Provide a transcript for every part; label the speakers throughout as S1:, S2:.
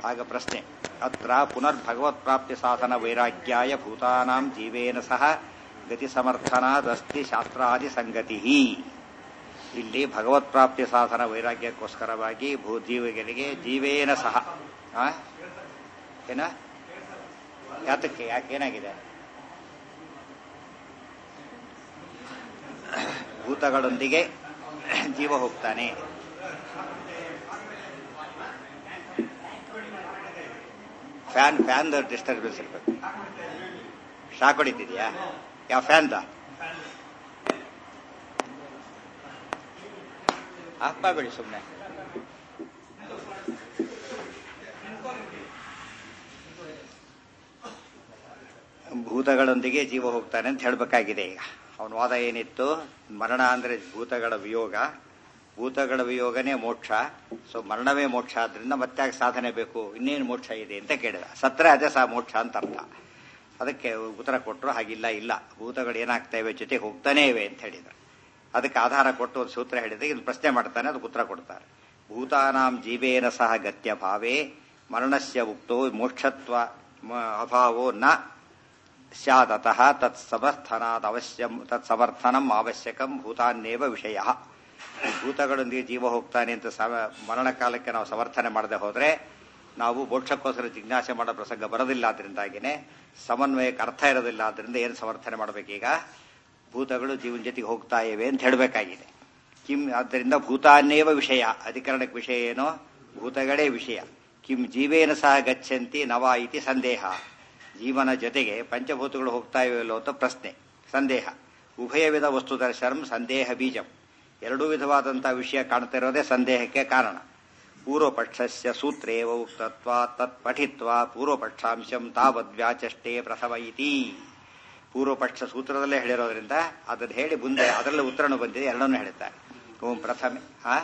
S1: ಆಗ ಪ್ರಶ್ನೆ ಅತ್ರ ಪುನರ್ಭಗವತ್ಪ್ರಾಪ್ತಿ ಸಾಧನ ವೈರಾಗ್ಯಾಯ ಭೂತಾನಾಂ ಜೀವೇನ ಸಹ ಗತಿ ಸಮರ್ಥನಾದಸ್ತಿ ಶಾಸ್ತ್ರಾದಿ ಸಂಗತಿ ಇಲ್ಲಿ ಭಗವತ್ಪ್ರಾಪ್ತಿ ಸಾಧನ ವೈರಾಗ್ಯಕ್ಕೋಸ್ಕರವಾಗಿ ಭೂ ಜೀವಿಗಳಿಗೆ ಜೀವೇನ ಸಹ ಆ? ಏನ ಯಾತಕ್ಕೆ ಯಾಕೆ ಏನಾಗಿದೆ ಭೂತಗಳೊಂದಿಗೆ ಜೀವ ಹೋಗ್ತಾನೆ ಫ್ಯಾನ್ ಫ್ಯಾನ್ ಡಿಸ್ಟರ್ಬೆನ್ಸ್ ಇರ್ಬೇಕು ಶಾಕ್ ಹೊಡಿತಿದ್ಯಾ ಯಾವ ಫ್ಯಾನ್ದ ಆಫ್ ಮಾಡಬೇಡಿ ಸುಮ್ಮನೆ ಭೂತಗಳೊಂದಿಗೆ ಜೀವ ಹೋಗ್ತಾನೆ ಅಂತ ಹೇಳಬೇಕಾಗಿದೆ ಈಗ ಅವನ ವಾದ ಏನಿತ್ತು ಮರಣ ಅಂದ್ರೆ ಭೂತಗಳ ವಿಯೋಗ ಭೂತಗಳ ವಿಯೋಗನೇ ಮೋಕ್ಷ ಸೊ ಮರಣವೇ ಮೋಕ್ಷ ಆದ್ರಿಂದ ಮತ್ತೆ ಸಾಧನೆ ಬೇಕು ಇನ್ನೇನು ಮೋಕ್ಷ ಇದೆ ಅಂತ ಕೇಳಿದ ಸತ್ರೆ ಅದೇ ಸಹ ಮೋಕ್ಷ ಅಂತ ಅರ್ಥ ಅದಕ್ಕೆ ಉತ್ತರ ಕೊಟ್ಟರು ಹಾಗಿಲ್ಲ ಇಲ್ಲ ಭೂತಗಳು ಏನಾಗ್ತಾ ಇವೆ ಜೊತೆಗೆ ಹೋಗ್ತಾನೇ ಇವೆ ಅಂತ ಹೇಳಿದ್ರು ಅದಕ್ಕೆ ಆಧಾರ ಕೊಟ್ಟು ಒಂದು ಸೂತ್ರ ಹೇಳಿದ್ರೆ ಇದು ಪ್ರಶ್ನೆ ಮಾಡ್ತಾನೆ ಅದಕ್ಕೆ ಉತ್ತರ ಕೊಡ್ತಾರೆ ಭೂತಾನಾಂ ಜೀವೇನ ಸಹ ಗತ್ಯ ಭಾವೇ ಮರಣಸ್ಯ ಉಕ್ತೋ ಮೋಕ್ಷತ್ವ ಮ- ಅಭಾವೋ ನ ಸ್ಯಾದತಃ ತತ್ ಸಮರ್ಥನಾದ ಅವಶ್ಯಂ ತತ್ ಸಮರ್ಥನಂ ಅವಶ್ಯಕಂ ಭೂತಾನ್ನೇವ ವಿಷಯ ಭೂತಗಳೊಂದಿಗೆ ಜೀವ ಹೋಗ್ತಾನೆ ಅಂತ ಸಮ- ಮರಣ ಕಾಲಕ್ಕೆ ನಾವು ಸಮರ್ಥನೆ ಮಾಡದೆ ಹೋದ್ರೆ ನಾವು ಮೋಕ್ಷಕ್ಕೋಸ್ಕರ ಜಿಜ್ಞಾಸೆ ಮಾಡೋ ಪ್ರಸಂಗ ಬರೋದಿಲ್ಲ ಆದ್ರಿಂದಾಗಿನೇ ಸಮನ್ವಯಕ್ಕೆ ಅರ್ಥ ಇರೋದಿಲ್ಲ ಆದ್ರಿಂದ ಏನು ಸಮರ್ಥನೆ ಮಾಡಬೇಕೀಗ ಭೂತಗಳು ಜೀವನ ಜೊತೆಗೆ ಹೋಗ್ತಾ ಇವೆ ಅಂತ ಹೇಳಬೇಕಾಗಿದೆ ಕಿಂ ಆದ್ದರಿಂದ ಭೂತಾನ್ನೇವ ವಿಷಯ ಅಧಿಕರಣಕ್ಕೆ ವಿಷಯ ಏನೋ ಭೂತಗಳೇ ವಿಷಯ ಕಿಂ ಜೀವೇನ ಸಹ ಗಚ್ಚಂತಿ ನವ ಇತಿ ಸಂದೇಹ ಜೀವನ ಜೊತೆಗೆ ಪಂಚಭೂತಗಳು ಹೋಗ್ತಾ ಇವೆಯಲ್ಲೋ ಅಂತ ಪ್ರಶ್ನೆ ಸಂದೇಹ ಉಭಯ ವಿಧ ವಸ್ತು ದರ್ಶನಂ ಸಂದೇಹ ಬೀಜಂ ಎರಡೂ ವಿಧವಾದಂತಹ ವಿಷಯ ಕಾಣ್ತಾ ಇರೋದೇ ಸಂದೇಹಕ್ಕೆ ಕಾರಣ ಪೂರ್ವಪಕ್ಷಸ್ಯ ಸೂತ್ರೇವ ಉಕ್ತತ್ವ ತತ್ ಪಠಿತ್ವ ಪೂರ್ವಪಕ್ಷಾಂಶಂ ತಾವದ್ವ್ಯಾಚಷ್ಟೇ ಪ್ರಥಮ ಇತಿ ಪೂರ್ವಪಕ್ಷ ಸೂತ್ರದಲ್ಲೇ ಹೇಳಿರೋದ್ರಿಂದ ಅದನ್ನು ಹೇಳಿ ಮುಂದೆ ಅದರಲ್ಲಿ ಉತ್ತರನು ಬಂದಿದೆ ಎರಡನ್ನೂ ಹೇಳ್ತಾರೆ ಓಂ ಪ್ರಥಮೆ ಆ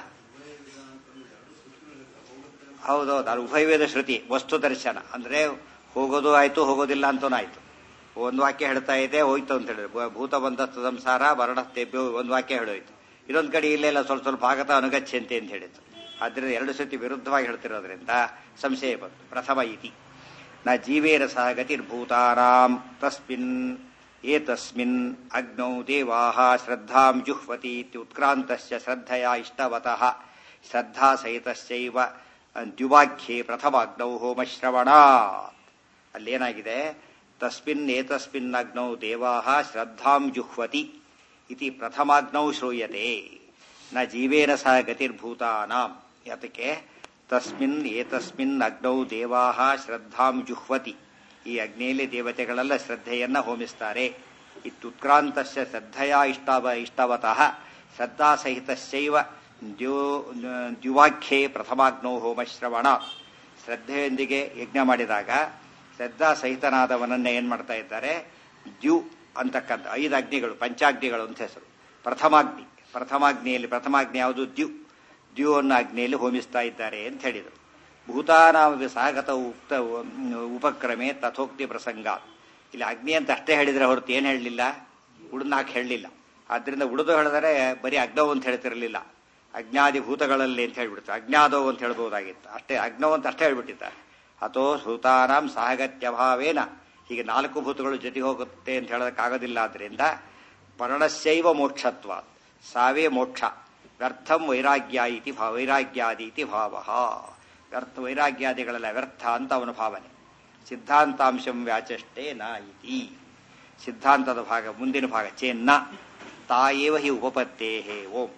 S1: ಹೌದೌದು ಅದು ಉಭಯವೇದ ಶ್ರುತಿ ವಸ್ತು ದರ್ಶನ ಅಂದ್ರೆ ಹೋಗೋದು ಆಯ್ತು ಹೋಗೋದಿಲ್ಲ ಅಂತನೂ ಆಯ್ತು ಒಂದು ವಾಕ್ಯ ಹೇಳ್ತಾ ಇದೆ ಹೋಯ್ತು ಅಂತ ಹೇಳಿದ್ರು ಭೂ- ಭೂತ ಬಂದಸ್ತು ಸಂಸಾರ ವರ್ಣಸ್ತೇಭ್ಯೋ ಒಂದು ವಾಕ್ಯ ಹೇಳೋಯ್ತು ಇನ್ನೊಂದು ಕಡೆ ಇಲ್ಲೆಲ್ಲ ಸ್ವಲ್ಪ ಸ್ವಲ್ಪ ಆಗತ ಅನುಗಚ್ಚಂತೆ ಅಂತ ಹೇಳಿತ್ತು ಆದ್ರಿಂದ ಎರಡು ಸತಿ ವಿರುದ್ಧವಾಗಿ ಹೇಳ್ತಿರೋದ್ರಿಂದ ಸಂಶಯ ಬಂತು ಪ್ರಥಮ ಇತಿ ನ ಜೀವೇರ ಸಹ ಗತಿರ್ಭೂತಾನಾಂ ತಸ್ಮಿನ್ ಏತಸ್ಮಿನ್ ಅಗ್ನೌ ದೇವಾಹ ಶ್ರದ್ಧಾಂ ಜುಹ್ವತಿ ಉತ್ಕ್ರಾಂತಸ್ಯ ಶ್ರದ್ಧೆಯ ಇಷ್ಟವತಃ ಶ್ರದ್ಧಾ ಸಹಿತಶ್ಚೈವ ದ್ಯುವಾಖ್ಯೆ ಪ್ರಥಮಾಗ್ನೌ ಹೋಮಶ್ರವಣಾತ್ ಅಲ್ಲೇನಾಗಿದೆ ತಸ್ಮಿನ್ ಏತಸ್ಮಿನ್ ಅಗ್ನೌ ದೇವಾಹ ಶ್ರದ್ಧಾಂ ಜುಹ್ವತಿ ಇತಿ ಪ್ರಥಮಾಗ್ನೌ ಶ್ರೂಯತೆ ನ ಜೀವೇನ ಸಹ ಗತಿರ್ಭೂತಾನಾಂ ಯಾತಕ್ಕೆ ತಸ್ಮಿನ್ ಏತಸ್ಮಿನ್ ಅಗ್ನೌ ದೇವಾಹ ಶ್ರದ್ಧಾಂ ಜುಹ್ವತಿ ಈ ಅಗ್ನಿಯಲ್ಲಿ ದೇವತೆಗಳೆಲ್ಲ ಶ್ರದ್ಧೆಯನ್ನ ಹೋಮಿಸ್ತಾರೆ ಇತ್ಯುತ್ಕ್ರಾಂತಸ್ಯ ಶ್ರದ್ಧೆಯ ಇಷ್ಟವ ಇಷ್ಟವತಃ ಶ್ರದ್ಧಾ ಸಹಿತಶ್ಚೈವ ದ್ಯೋ ದ್ಯುವಾಖ್ಯೆ ಪ್ರಥಮಾಗ್ನೌ ಹೋಮಶ್ರವಣ ಶ್ರದ್ಧೆಯೊಂದಿಗೆ ಯಜ್ಞ ಮಾಡಿದಾಗ ಶ್ರದ್ಧಾ ಸಹಿತನಾದವನನ್ನ ಏನ್ ಮಾಡ್ತಾ ಇದ್ದಾರೆ ದ್ಯು ಅಂತಕ್ಕಂಥ ಐದು ಅಗ್ನಿಗಳು ಪಂಚಾಗ್ನಿಗಳು ಅಂತ ಹೆಸರು ಪ್ರಥಮಾಗ್ನಿ ಪ್ರಥಮಾಗ್ನಿಯಲ್ಲಿ ಪ್ರಥಮಾಗ್ನಿ ಯಾವುದು ದ್ಯು ದ್ಯು ಅನ್ನೋ ಅಗ್ನಿಯಲ್ಲಿ ಹೋಮಿಸ್ತಾ ಇದ್ದಾರೆ ಅಂತ ಹೇಳಿದರು ಭೂತಾನಾಮ ಸಾಗತ ಉಕ್ತ ಉಪಕ್ರಮೆ ತಥೋಕ್ತಿ ಪ್ರಸಂಗ ಇಲ್ಲಿ ಅಗ್ನಿ ಅಂತ ಅಷ್ಟೇ ಹೇಳಿದ್ರೆ ಹೊರತು ಏನು ಹೇಳಲಿಲ್ಲ ಉಳಿದ್ನಾಕ್ ಹೇಳಲಿಲ್ಲ ಆದ್ರಿಂದ ಉಳಿದು ಹೇಳಿದರೆ ಬರೀ ಅಗ್ನವ್ ಅಂತ ಹೇಳ್ತಿರಲಿಲ್ಲ ಅಜ್ಞಾದಿ ಭೂತಗಳಲ್ಲಿ ಅಂತ ಹೇಳ್ಬಿಡ್ತಾರೆ ಅಜ್ಞಾದವ್ ಅಂತ ಹೇಳ್ಬಹುದಾಗಿತ್ತು ಅಷ್ಟೇ ಅಗ್ನವ್ ಅಂತ ಅಷ್ಟೇ ಹೇಳ್ಬಿಟ್ಟಿದ್ದಾರೆ ಅಥೋ ಭೂತಾನಾಂ ಸಾಗತ್ಯಭಾವೇನ ಹೀಗೆ ನಾಲ್ಕು ಭೂತಗಳು ಜೊತೆಗೆ ಹೋಗುತ್ತೆ ಅಂತ ಹೇಳೋದಕ್ಕಾಗೋದಿಲ್ಲ ಆದ್ರಿಂದ ಮರಣಸ್ಯೈವ ಮೋಕ್ಷತ್ವ ಸಾವೇ ಮೋಕ್ಷ ವ್ಯರ್ಥಂ ವೈರಾಗ್ಯ ಇತಿ ಭಾವ ವೈರಾಗ್ಯಾದಿ ಇತಿ ಭಾವ ವ್ಯರ್ಥ ವೈರಾಗ್ಯಾದಿಗಳೆಲ್ಲ ವ್ಯರ್ಥ ಅಂತ ಅವನ ಭಾವನೆ ಸಿದ್ಧಾಂತಾಂಶಂ ವ್ಯಾಚಷ್ಟೇ ನ ಇತಿ ಸಿದ್ಧಾಂತದ ಭಾಗ ಮುಂದಿನ ಭಾಗ ಚೇನ್ನ ತಾಯೇವ ಹಿ ಉಪಪತ್ತೇ ಹೇ ಓಂ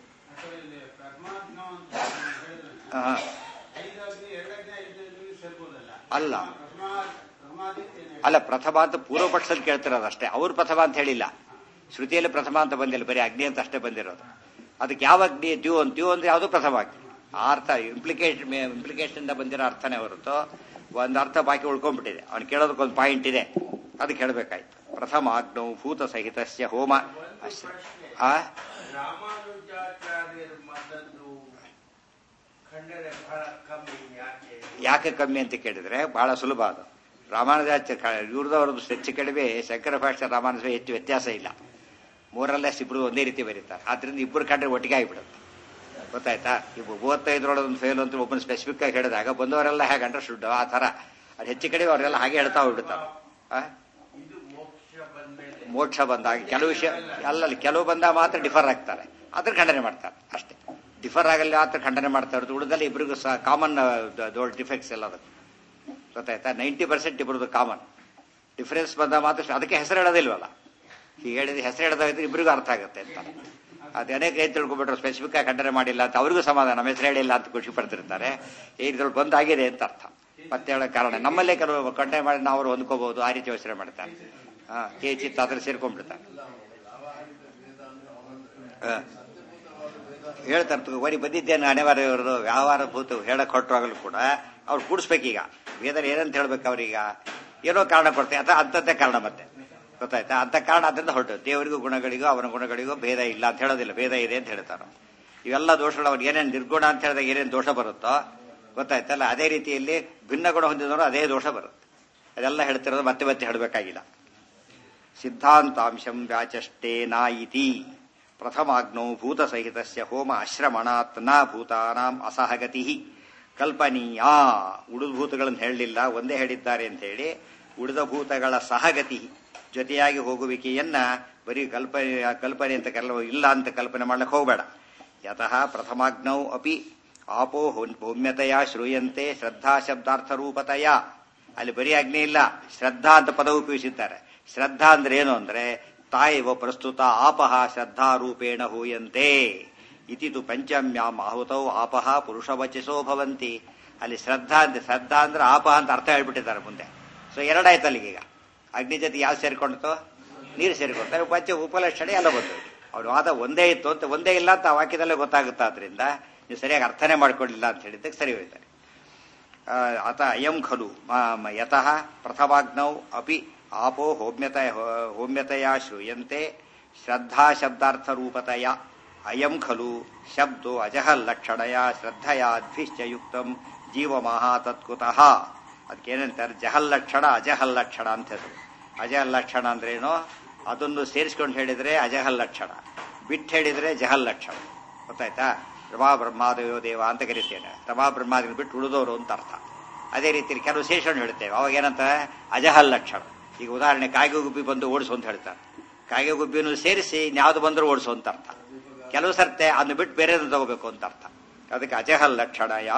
S1: ಆಹಾ. ಅಲ್ಲ ಅಲ್ಲ ಪ್ರಥಮ ಅಂತ ಪೂರ್ವ ಪಕ್ಷದಲ್ಲಿ ಕೇಳ್ತಿರೋದು ಅಷ್ಟೇ ಅವ್ರು ಪ್ರಥಮ ಅಂತ ಹೇಳಿಲ್ಲ ಶ್ರುತಿಯಲ್ಲಿ ಪ್ರಥಮ ಅಂತ ಬಂದಿಲ್ಲ ಬರೀ ಅಗ್ನಿ ಅಂತ ಅಷ್ಟೇ ಬಂದಿರೋದು ಅದಕ್ಕೆ ಯಾವ ಅಗ್ನಿ ದ್ಯೂ ಅಂತ ದ್ಯೂ ಅಂದ್ರೆ ಯಾವುದು ಪ್ರಥಮ ಅಗ್ನಿ ಆ ಅರ್ಥ ಇಂಪ್ಲಿಕೇಶನ್ ಇಂಪ್ಲಿಕೇಶನ್ ಇಂದ ಬಂದಿರೋ ಅರ್ಥನೇ ಹೊರತು ಒಂದು ಅರ್ಥ ಬಾಕಿ ಉಳ್ಕೊಂಡ್ಬಿಟ್ಟಿದೆ ಅವ್ನು ಕೇಳೋದಕ್ಕೊಂದು ಪಾಯಿಂಟ್ ಇದೆ ಅದಕ್ಕೆ ಹೇಳಬೇಕಾಯ್ತು ಪ್ರಥಮ ಅಗ್ನೌ ಭೂತ ಸಹಿತಸ್ಯ ಹೋಮ ಅಶ್ರ ಆ
S2: ರಾಮಾನುಜಾಚಾರ್ಯರ ಮತದ್ದು ಖಂಡನೆ ಬಹಳ ಕಮ್ಮಿ ಯಾಕೆ
S1: ಯಾಕೆ ಕಮ್ಮಿ ಅಂತ ಕೇಳಿದ್ರೆ ಬಹಳ ಸುಲಭ ಅದು ರಾಮಾನುಜಾಚಾರ್ಯ ಇವ್ರದವ್ರದ್ದು ಹೆಚ್ಚು ಕಡಿಮೆ ಶಂಕರ ಭಾಷೆ ರಾಮಾನುಜ ಹೆಚ್ಚು ವ್ಯತ್ಯಾಸ ಇಲ್ಲ ಮೂರಲ್ಲೇ ಇಬ್ರು ಒಂದೇ ರೀತಿ ಬರೀತಾರೆ ಆದ್ರಿಂದ ಇಬ್ಬರು ಕಂಡ್ರೆ ಒಟ್ಟಿಗೆ ಆಗಿಬಿಡುತ್ತೆ ಗೊತ್ತಾಯ್ತಾ ಈಗ ಮೂವತ್ತೈದರೊಳಗೆ ಒಂದು ಫೇಲ್ ಅಂತ ಒಬ್ಬನ ಸ್ಪೆಸಿಫಿಕ್ ಆಗಿ ಹೇಳಿದಾಗ ಬಂದವರೆಲ್ಲ ಹೇಗೆ ಅಂಡರ್ಸ್ಟುಡ್ ಆ ಥರ ಅದು ಹೆಚ್ಚು ಕಡೆ ಅವರೆಲ್ಲ ಹಾಗೆ ಹೇಳ್ತಾ ಹೋಗ್ಬಿಡ್ತಾರೆ ಆ?
S2: ಇದು ಮೋಕ್ಷ ಬಂದ್ಮೇಲೆ
S1: ಮೋಕ್ಷ ಬಂದಾಗ ಕೆಲವು ವಿಷಯ ಅಲ್ಲಲ್ಲಿ ಕೆಲವು ಬಂದಾಗ ಮಾತ್ರ ಡಿಫರ್ ಆಗ್ತಾರೆ ಅದ್ರ ಖಂಡನೆ ಮಾಡ್ತಾರೆ ಅಷ್ಟೇ ಡಿಫರ್ ಆಗಲ್ಲ ಮಾತ್ರ ಖಂಡನೆ ಮಾಡ್ತಾ ಇರೋದು ಉಳಿದಲ್ಲಿ ಇಬ್ಬರಿಗೂ ಸಹ ಕಾಮನ್ ದೊಡ್ಡ ಡಿಫೆಕ್ಟ್ಸ್ ಎಲ್ಲ ಅದು ಗೊತ್ತಾಯ್ತಾ ನೈಂಟಿ ಪರ್ಸೆಂಟ್ ಇಬ್ಬರದು ಕಾಮನ್ ಡಿಫರೆನ್ಸ್ ಬಂದಾಗ ಮಾತ್ರ ಅದಕ್ಕೆ ಹೆಸರು ಹೇಳೋದಿಲ್ವಲ್ಲ ಹೀಗೆ ಹೇಳಿದ್ರೆ ಹೆಸರು ಹೇಳೋದಾಗಿದ್ರೆ ಇಬ್ಬರಿಗೂ ಅರ್ಥ ಆಗುತ್ತೆ ಅಂತ ಅದು ಅನೇಕ ಏನ್ ತಿಳ್ಕೊಬಿಟ್ರು ಸ್ಪೆಸಿಫಿಕ್ ಆಗಿ ಖಂಡನೆ ಮಾಡಿಲ್ಲ ಅಂತ ಅವ್ರಿಗೂ ಸಮಾಧಾನ ನಮ್ಮ ಹೆಸರು ಹೇಳಿಲ್ಲ ಅಂತ ಖುಷಿ ಪಡ್ತಿರ್ತಾರೆ ಇದ್ರಲ್ಲಿ ಬಂದಾಗಿದೆ ಅಂತ ಅರ್ಥ ಮತ್ತೆ ಹೇಳೋ ಕಾರಣ ನಮ್ಮಲ್ಲೇ ಕೆಲವು ಖಂಡನೆ ಮಾಡಿ ನಾವು ಅವ್ರು ಹೊಂದ್ಕೋಬಹುದು ಆ ರೀತಿ ಯೋಚನೆ ಮಾಡ್ತಾರೆ ಹಾ ಕೇಚಿತ್ ಅದ್ರ ಸೇರ್ಕೊಂಡ್ಬಿಡ್ತಾರೆ ಹಾ. ಹೇಳ್ತಾರೆ ತಗೋ, ಬರೀ ಬಂದಿದ್ದೇನೆ ಅನಿವಾರ್ಯ ಇವ್ರದ್ದು ವ್ಯವಹಾರ ಭೂತ ಹೇಳಕ್ ಹೊರಟುವಾಗಲೂ ಕೂಡ ಅವ್ರು ಕೂಡಿಸ್ಬೇಕೀಗ ವೇದನೆ ಏನಂತ ಹೇಳ್ಬೇಕು ಅವ್ರೀಗ ಏನೋ ಕಾರಣ ಕೊಡ್ತಾರೆ ಅಥವಾ ಅಂಥದ್ದೇ ಕಾರಣ ಮತ್ತೆ ಗೊತ್ತಾಯ್ತಾ ಅಂತ ಕಾರಣ ಅದರಿಂದ ಹೊರಟು ದೇವರಿಗೂ ಗುಣಗಳಿಗೂ ಅವನ ಗುಣಗಳಿಗೂ ಭೇದ ಇಲ್ಲ ಅಂತ ಹೇಳೋದಿಲ್ಲ ಭೇದ ಇದೆ ಅಂತ ಹೇಳ್ತಾರೆ ಇವೆಲ್ಲ ದೋಷಗಳು ಅವ್ರಿಗೆ ಏನೇನು ನಿರ್ಗುಣ ಅಂತ ಹೇಳಿದಾಗ ಏನೇನು ದೋಷ ಬರುತ್ತೋ ಗೊತ್ತಾಯ್ತಲ್ಲ ಅದೇ ರೀತಿಯಲ್ಲಿ ಭಿನ್ನ ಗುಣ ಹೊಂದಿದವರು ಅದೇ ದೋಷ ಬರುತ್ತೆ ಅದೆಲ್ಲ ಹೇಳ್ತಿರೋದು ಮತ್ತೆ ಮತ್ತೆ ಹೇಳಬೇಕಾಗಿಲ್ಲ ಸಿದ್ಧಾಂತಾಂಶಂ ವ್ಯಾಚಷ್ಟೇನ ಇತಿ ಪ್ರಥಮಾಗ್ನೌ ಭೂತಸಹಿತಸ್ಯ ಹೋಮ ಅಶ್ರಮಣಾತ್ ನ ಭೂತಾನಾಂ ಅಸಹಗತಿ ಕಲ್ಪನೀಯ ಉಳಿದ ಭೂತಗಳನ್ನು ಹೇಳಲಿಲ್ಲ ಒಂದೇ ಹೇಳಿದ್ದಾರೆ ಅಂತ ಹೇಳಿ ಉಳಿದ ಭೂತಗಳ ಸಹಗತಿ ಜೊತೆಯಾಗಿ ಹೋಗುವಿಕೆಯನ್ನ ಬರೀ ಕಲ್ಪನೆ ಕಲ್ಪನೆ ಅಂತ ಕೆಲವು ಇಲ್ಲ ಅಂತ ಕಲ್ಪನೆ ಮಾಡ್ಲಿಕ್ಕೆ ಹೋಗಬೇಡ ಯತಃ ಪ್ರಥಮಾಗ್ನೌ ಅಪಿ ಆಪೋ ಭೌಮ್ಯತೆಯ ಶ್ರೂಯಂತೆ ಶ್ರದ್ಧಾ ಶಬ್ದಾರ್ಥ ರೂಪತೆಯ ಅಲ್ಲಿ ಬರೀ ಅಗ್ನಿ ಇಲ್ಲ ಶ್ರದ್ಧಾ ಅಂತ ಪದ ಉಪಯೋಗಿಸಿದ್ದಾರೆ ಶ್ರದ್ಧಾ ಅಂದ್ರೆ ಏನು ಅಂದ್ರೆ ತಾಯಿವ ಪ್ರಸ್ತುತ ಆಪಹ ಶ್ರದ್ಧಾ ರೂಪೇಣ ಹೂಯಂತೆ ಇತಿ ತು ಪಂಚಮ್ಯಾಂ ಆಹುತೌ ಆಪಹ ಪುರುಷವಚಸೋ ಭವಂತಿ ಅಲ್ಲಿ ಶ್ರದ್ಧಾ ಅಂತ ಶ್ರದ್ಧಾ ಅಂದ್ರೆ ಆಪಹ ಅಂತ ಅರ್ಥ ಹೇಳ್ಬಿಟ್ಟಿದ್ದಾರೆ ಮುಂದೆ ಸೊ ಎರಡಾಯ್ತು ಅಲ್ಲಿಗೀಗ ಅಗ್ನಿ ಜೊತೆ ಯಾವ ಸೇರ್ಕೊಂಡಿತೋ ನೀರು ಸೇರ್ಕೊಳ್ತಾರೆ ಪಂಚ ಉಪಲಕ್ಷಣೆ ಎಲ್ಲ ಬಂತು ಅವ್ರ ವಾದ ಒಂದೇ ಇತ್ತು ಅಂತ ಒಂದೇ ಇಲ್ಲ ಅಂತ ಆ ವಾಕ್ಯದಲ್ಲೇ ಗೊತ್ತಾಗುತ್ತೆ ಆದ್ರಿಂದ ನೀವು ಸರಿಯಾಗಿ ಅರ್ಥನೇ ಮಾಡ್ಕೊಳ್ಳಿಲ್ಲ ಅಂತ ಹೇಳಿದ್ದಕ್ಕೆ ಸರಿ ಹೋಯ್ತಾರೆ ಆ, ಅತ ಅಯಂ ಖಲು ಮ- ಮ- ಯತಃ ಪ್ರಥಮಾಗ್ನೌ ಅಪಿ ಆಪೋ ಹೋಮ್ಯತ ಹೋಮ್ಯತೆಯ ಶ್ರೂಯಂತೆ ಶ್ರದ್ಧಾ ಶಬ್ದಾರ್ಥ ರೂಪತೆಯ ಅಯಂ ಖಲು ಶಬ್ದೋ ಅಜಹಲ್ ಲಕ್ಷಣಯ ಶ್ರದ್ಧಯ ಅದ್ಭಿಶ್ಚ ಯುಕ್ತಂ ಜೀವಮಹ ತತ್ಕುತಃ ಅದಕ್ಕೇನಂತಾರೆ ಜಹಲ್ ಲಕ್ಷಣ ಅಜಹಲ್ ಲಕ್ಷಣ ಅಂತ ಹೆಸರು ಅಜಹಲ್ ಲಕ್ಷಣ ಅಂದ್ರೇನು ಅದನ್ನು ಸೇರಿಸ್ಕೊಂಡು ಹೇಳಿದ್ರೆ ಅಜಹಲ್ ಲಕ್ಷಣ ಬಿಟ್ಟು ಹೇಳಿದ್ರೆ ಜಹಲ್ ಲಕ್ಷಣ ಗೊತ್ತಾಯ್ತಾ ರಮಾ ಬ್ರಹ್ಮಾದಯೋ ದೇವ ಅಂತ ಕರಿತೇನೆ ರಮಾ ಬ್ರಹ್ಮಾದಿಗಳು ಬಿಟ್ಟು ಉಳಿದವರು ಅಂತ ಅರ್ಥ ಅದೇ ರೀತಿ ಕೆಲವು ಸೇರಿಸ್ಕೊಂಡು ಹೇಳ್ತೇವೆ ಅವಾಗ ಏನಂತ ಅಜಹಲ್ ಲಕ್ಷಣ ಈಗ ಉದಾಹರಣೆ ಕಾಗೆ ಗುಬ್ಬಿ ಬಂದು ಓಡಿಸು ಅಂತ ಹೇಳ್ತಾರೆ ಕಾಗೆ ಗುಬ್ಬಿನೂ ಸೇರಿಸಿ ಇನ್ಯಾವುದು ಬಂದರೂ ಓಡಿಸು ಅಂತ ಅರ್ಥ ಕೆಲವು ಸರ್ತೆ ಅದನ್ನು ಬಿಟ್ಟು ಬೇರೆದು ತಗೋಬೇಕು ಅಂತ ಅರ್ಥ ಅದಕ್ಕೆ ಅಜಹಲ್ ಲಕ್ಷಣಯ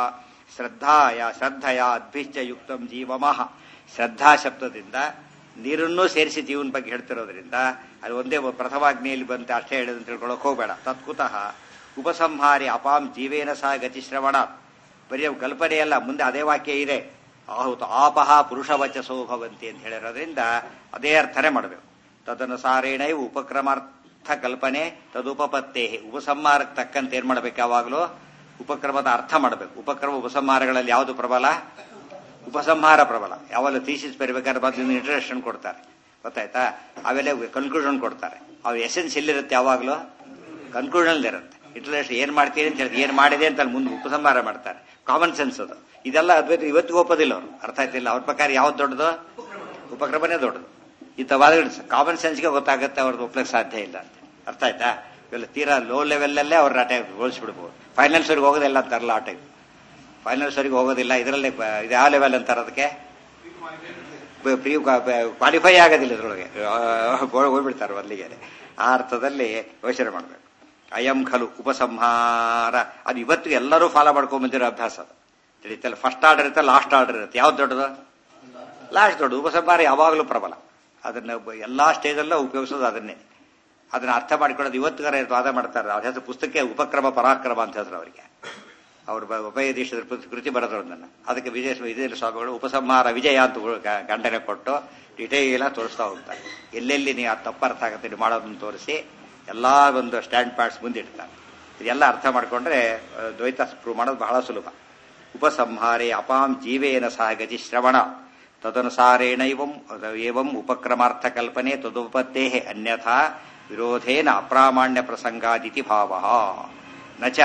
S1: ಶ್ರದ್ಧಾಯ ಶ್ರದ್ಧಯ ಅದ್ಭಿಶ್ಚ ಯುಕ್ತಂ ಜೀವಮಃ ಶ್ರದ್ಧಾ ಶಬ್ದದಿಂದ ನೀರನ್ನೂ ಸೇರಿಸಿ ಜೀವನ ಬಗ್ಗೆ ಹೇಳ್ತಿರೋದ್ರಿಂದ ಅದು ಒಂದೇ ಪ್ರಥಮಾಗ್ನಿಯಲ್ಲಿ ಬಂತ ಅಷ್ಟೇ ಹೇಳಿದಂತ ತಿಳ್ಕೊಳಕ್ ಹೋಗಬೇಡ ತತ್ಕುತಃ ಉಪಸಂಹಾರಿ ಅಪಾಂ ಜೀವೇನ ಸಹ ಗತಿಶ್ರವಣ ಬರೀ ಅವು ಕಲ್ಪನೆಯಲ್ಲ ಮುಂದೆ ಅದೇ ವಾಕ್ಯ ಇದೆ ಆಹುತ ಆಪಹ ಪುರುಷವಚಸೋ ಭವಂತಿ ಅಂತ ಹೇಳಿರೋದ್ರಿಂದ ಅದೇ ಅರ್ಥನೆ ಮಾಡಬೇಕು ತದನುಸಾರೇಣ ಇವು ಉಪಕ್ರಮಾರ್ಥ ಕಲ್ಪನೆ ತದುಪಪತ್ತೇ ಉಪಸಂಹಾರಕ್ಕೆ ತಕ್ಕಂತೆ ಏನ್ ಮಾಡ್ಬೇಕು ಯಾವಾಗಲೂ ಉಪಕ್ರಮದ ಅರ್ಥ ಮಾಡಬೇಕು ಉಪಕ್ರಮ ಉಪಸಂಹಾರಗಳಲ್ಲಿ ಯಾವುದು ಪ್ರಬಲ ಉಪಸಂಹಾರ ಪ್ರಬಲ ಯಾವಾಗ ಥೀಸಿಸ್ ಬರಬೇಕಾದ್ರೆ ಮೊದಲು ಇಂಟ್ರಡಕ್ಷನ್ ಕೊಡ್ತಾರೆ ಗೊತ್ತಾಯ್ತಾ ಆಮೇಲೆ ಕನ್ಕ್ಲೂಷನ್ ಕೊಡ್ತಾರೆ ಅವ್ರ ಎಸೆನ್ಸ್ ಎಲ್ಲಿರುತ್ತೆ ಯಾವಾಗಲೂ ಕನ್ಕ್ಲೂಷನ್ ಇರುತ್ತೆ ಇಂಟ್ರಡಕ್ಷನ್ ಏನ್ ಮಾಡ್ತೀನಿ ಅಂತ ಹೇಳಿ ಏನ್ ಮಾಡಿದೆ ಅಂತ ಅಲ್ಲಿ ಮುಂದೆ ಉಪಸಂಹಾರ ಮಾಡ್ತಾರೆ ಕಾಮನ್ ಸೆನ್ಸ್ ಅದು ಇದೆಲ್ಲ ಅದ್ವೈತ ಇವತ್ತಿಗೂ ಒಪ್ಪೋದಿಲ್ಲ ಅವರು ಅರ್ಥ ಆಯ್ತಿಲ್ಲ ಅವ್ರ ಪ್ರಕಾರ ಯಾವ್ದು ದೊಡ್ಡದು ಉಪಕ್ರಮನೇ ದೊಡ್ಡದು ಇಂಥ ವಾದಗಳು ಕಾಮನ್ ಸೆನ್ಸ್ಗೆ ಗೊತ್ತಾಗುತ್ತೆ ಅವ್ರದ್ದು ಒಪ್ಲಕ್ಕೆ ಸಾಧ್ಯ ಇಲ್ಲ ಅಂತ ಅರ್ಥ ಆಯ್ತಾ ಇವೆಲ್ಲ ತೀರಾ ಲೋ ಲೆವೆಲ್ಲಲ್ಲೇ ಅವ್ರ ಆಟ ಹೋಲಿಸ್ಬಿಡ್ಬೋದು ಫೈನಲ್ಸ್ ವರೆಗೆ ಹೋಗೋದಿಲ್ಲ ಅಂತಾರಲ್ಲ ಆ ಟೈಪ್ ಫೈನಲ್ಸ್ ವರೆಗೆ ಹೋಗೋದಿಲ್ಲ ಇದರಲ್ಲೇ ಇದು ಯಾವ ಲೆವೆಲ್ ಅಂತಾರೆ ಅದಕ್ಕೆ ಪ್ರೀ ಕ್ವಾಲಿಫೈ ಆಗೋದಿಲ್ಲ ಇದ್ರೊಳಗೆ ಹೋಗ್ಬಿಡ್ತಾರೆ ಅಲ್ಲಿಗೆ ಆ ಅರ್ಥದಲ್ಲಿ ಯೋಚನೆ ಮಾಡಬೇಕು ಅಯಂ ಖಲು ಉಪಸಂಹಾರ ಅದು ಇವತ್ತು ಎಲ್ಲರೂ ಫಾಲೋ ಮಾಡ್ಕೊಂಡ್ ಬಂದಿರೋ ಅಭ್ಯಾಸ ಅದು ತಿಳಿತಲ್ಲ ಫಸ್ಟ್ ಆರ್ಡರ್ ಇರುತ್ತೆ ಲಾಸ್ಟ್ ಆರ್ಡರ್ ಇರುತ್ತೆ ಯಾವ್ದು ದೊಡ್ಡದು ಲಾಸ್ಟ್ ದೊಡ್ಡ ಉಪಸಂಹಾರ ಯಾವಾಗಲೂ ಪ್ರಬಲ ಅದನ್ನ ಬ- ಎಲ್ಲಾ ಸ್ಟೇಜಲ್ಲೂ ಉಪಯೋಗಿಸೋದು ಅದನ್ನೇ ಅದನ್ನ ಅರ್ಥ ಮಾಡಿಕೊಳ್ಳೋದು ಇವತ್ತಿಗಾರ ವಾದ ಮಾಡ್ತಾರೆ ಅವ್ರ ಹೆಸರು ಪುಸ್ತಕ ಉಪಕ್ರಮ ಪರಾಕ್ರಮ ಅಂತ ಹೆಸರು ಅವರಿಗೆ ಅವರು ಉಭಯ ದೇಶದ ಕೃತಿ ಬರೆದ್ರನ್ನ ಅದಕ್ಕೆ ವಿಜಯ ವಿಜಯ ಸ್ವಾಮಿಗಳು ಉಪಸಂಹಾರ ವಿಜಯ ಅಂತ ಗ- ಗಂಡನೆ ಕೊಟ್ಟು ಡಿಟೇಲ್ ತೋರಿಸ್ತಾ ಹೋಗ್ತಾರೆ ಎಲ್ಲೆಲ್ಲಿ ನೀವು ಆ ತಪ್ಪು ಅರ್ಥ ಆಗುತ್ತೆ ನೀವು ಮಾಡೋದನ್ನ ತೋರಿಸಿ ಎಲ್ಲಾ ಒಂದು ಸ್ಟ್ಯಾಂಡ್ ಪಾರ್ಟ್ಸ್ ಮುಂದಿಡ್ತಾರೆ ಇದೆಲ್ಲ ಅರ್ಥ ಮಾಡ್ಕೊಂಡ್ರೆ ಆ, ದ್ವೈತ ಪ್ರೂವ್ ಮಾಡೋದು ಬಹಳ ಸುಲಭ ಉಪಸಂಹಾರೇ ಅಪಾಂ ಜೀವೇನ ಸಹ ಗತಿ ಶ್ರವಣ ತದನುಸಾರೇಣ ಇವಂ ಏವಂ ಉಪಕ್ರಮಾರ್ಥ ಕಲ್ಪನೆ ತದುಪತ್ತೇ ಅನ್ಯಥಾ ವಿರೋಧೇನ ಅಪ್ರಾಮಾಣ್ಯ ಪ್ರಸಂಗಾದಿತಿ ಭಾವ ನಚ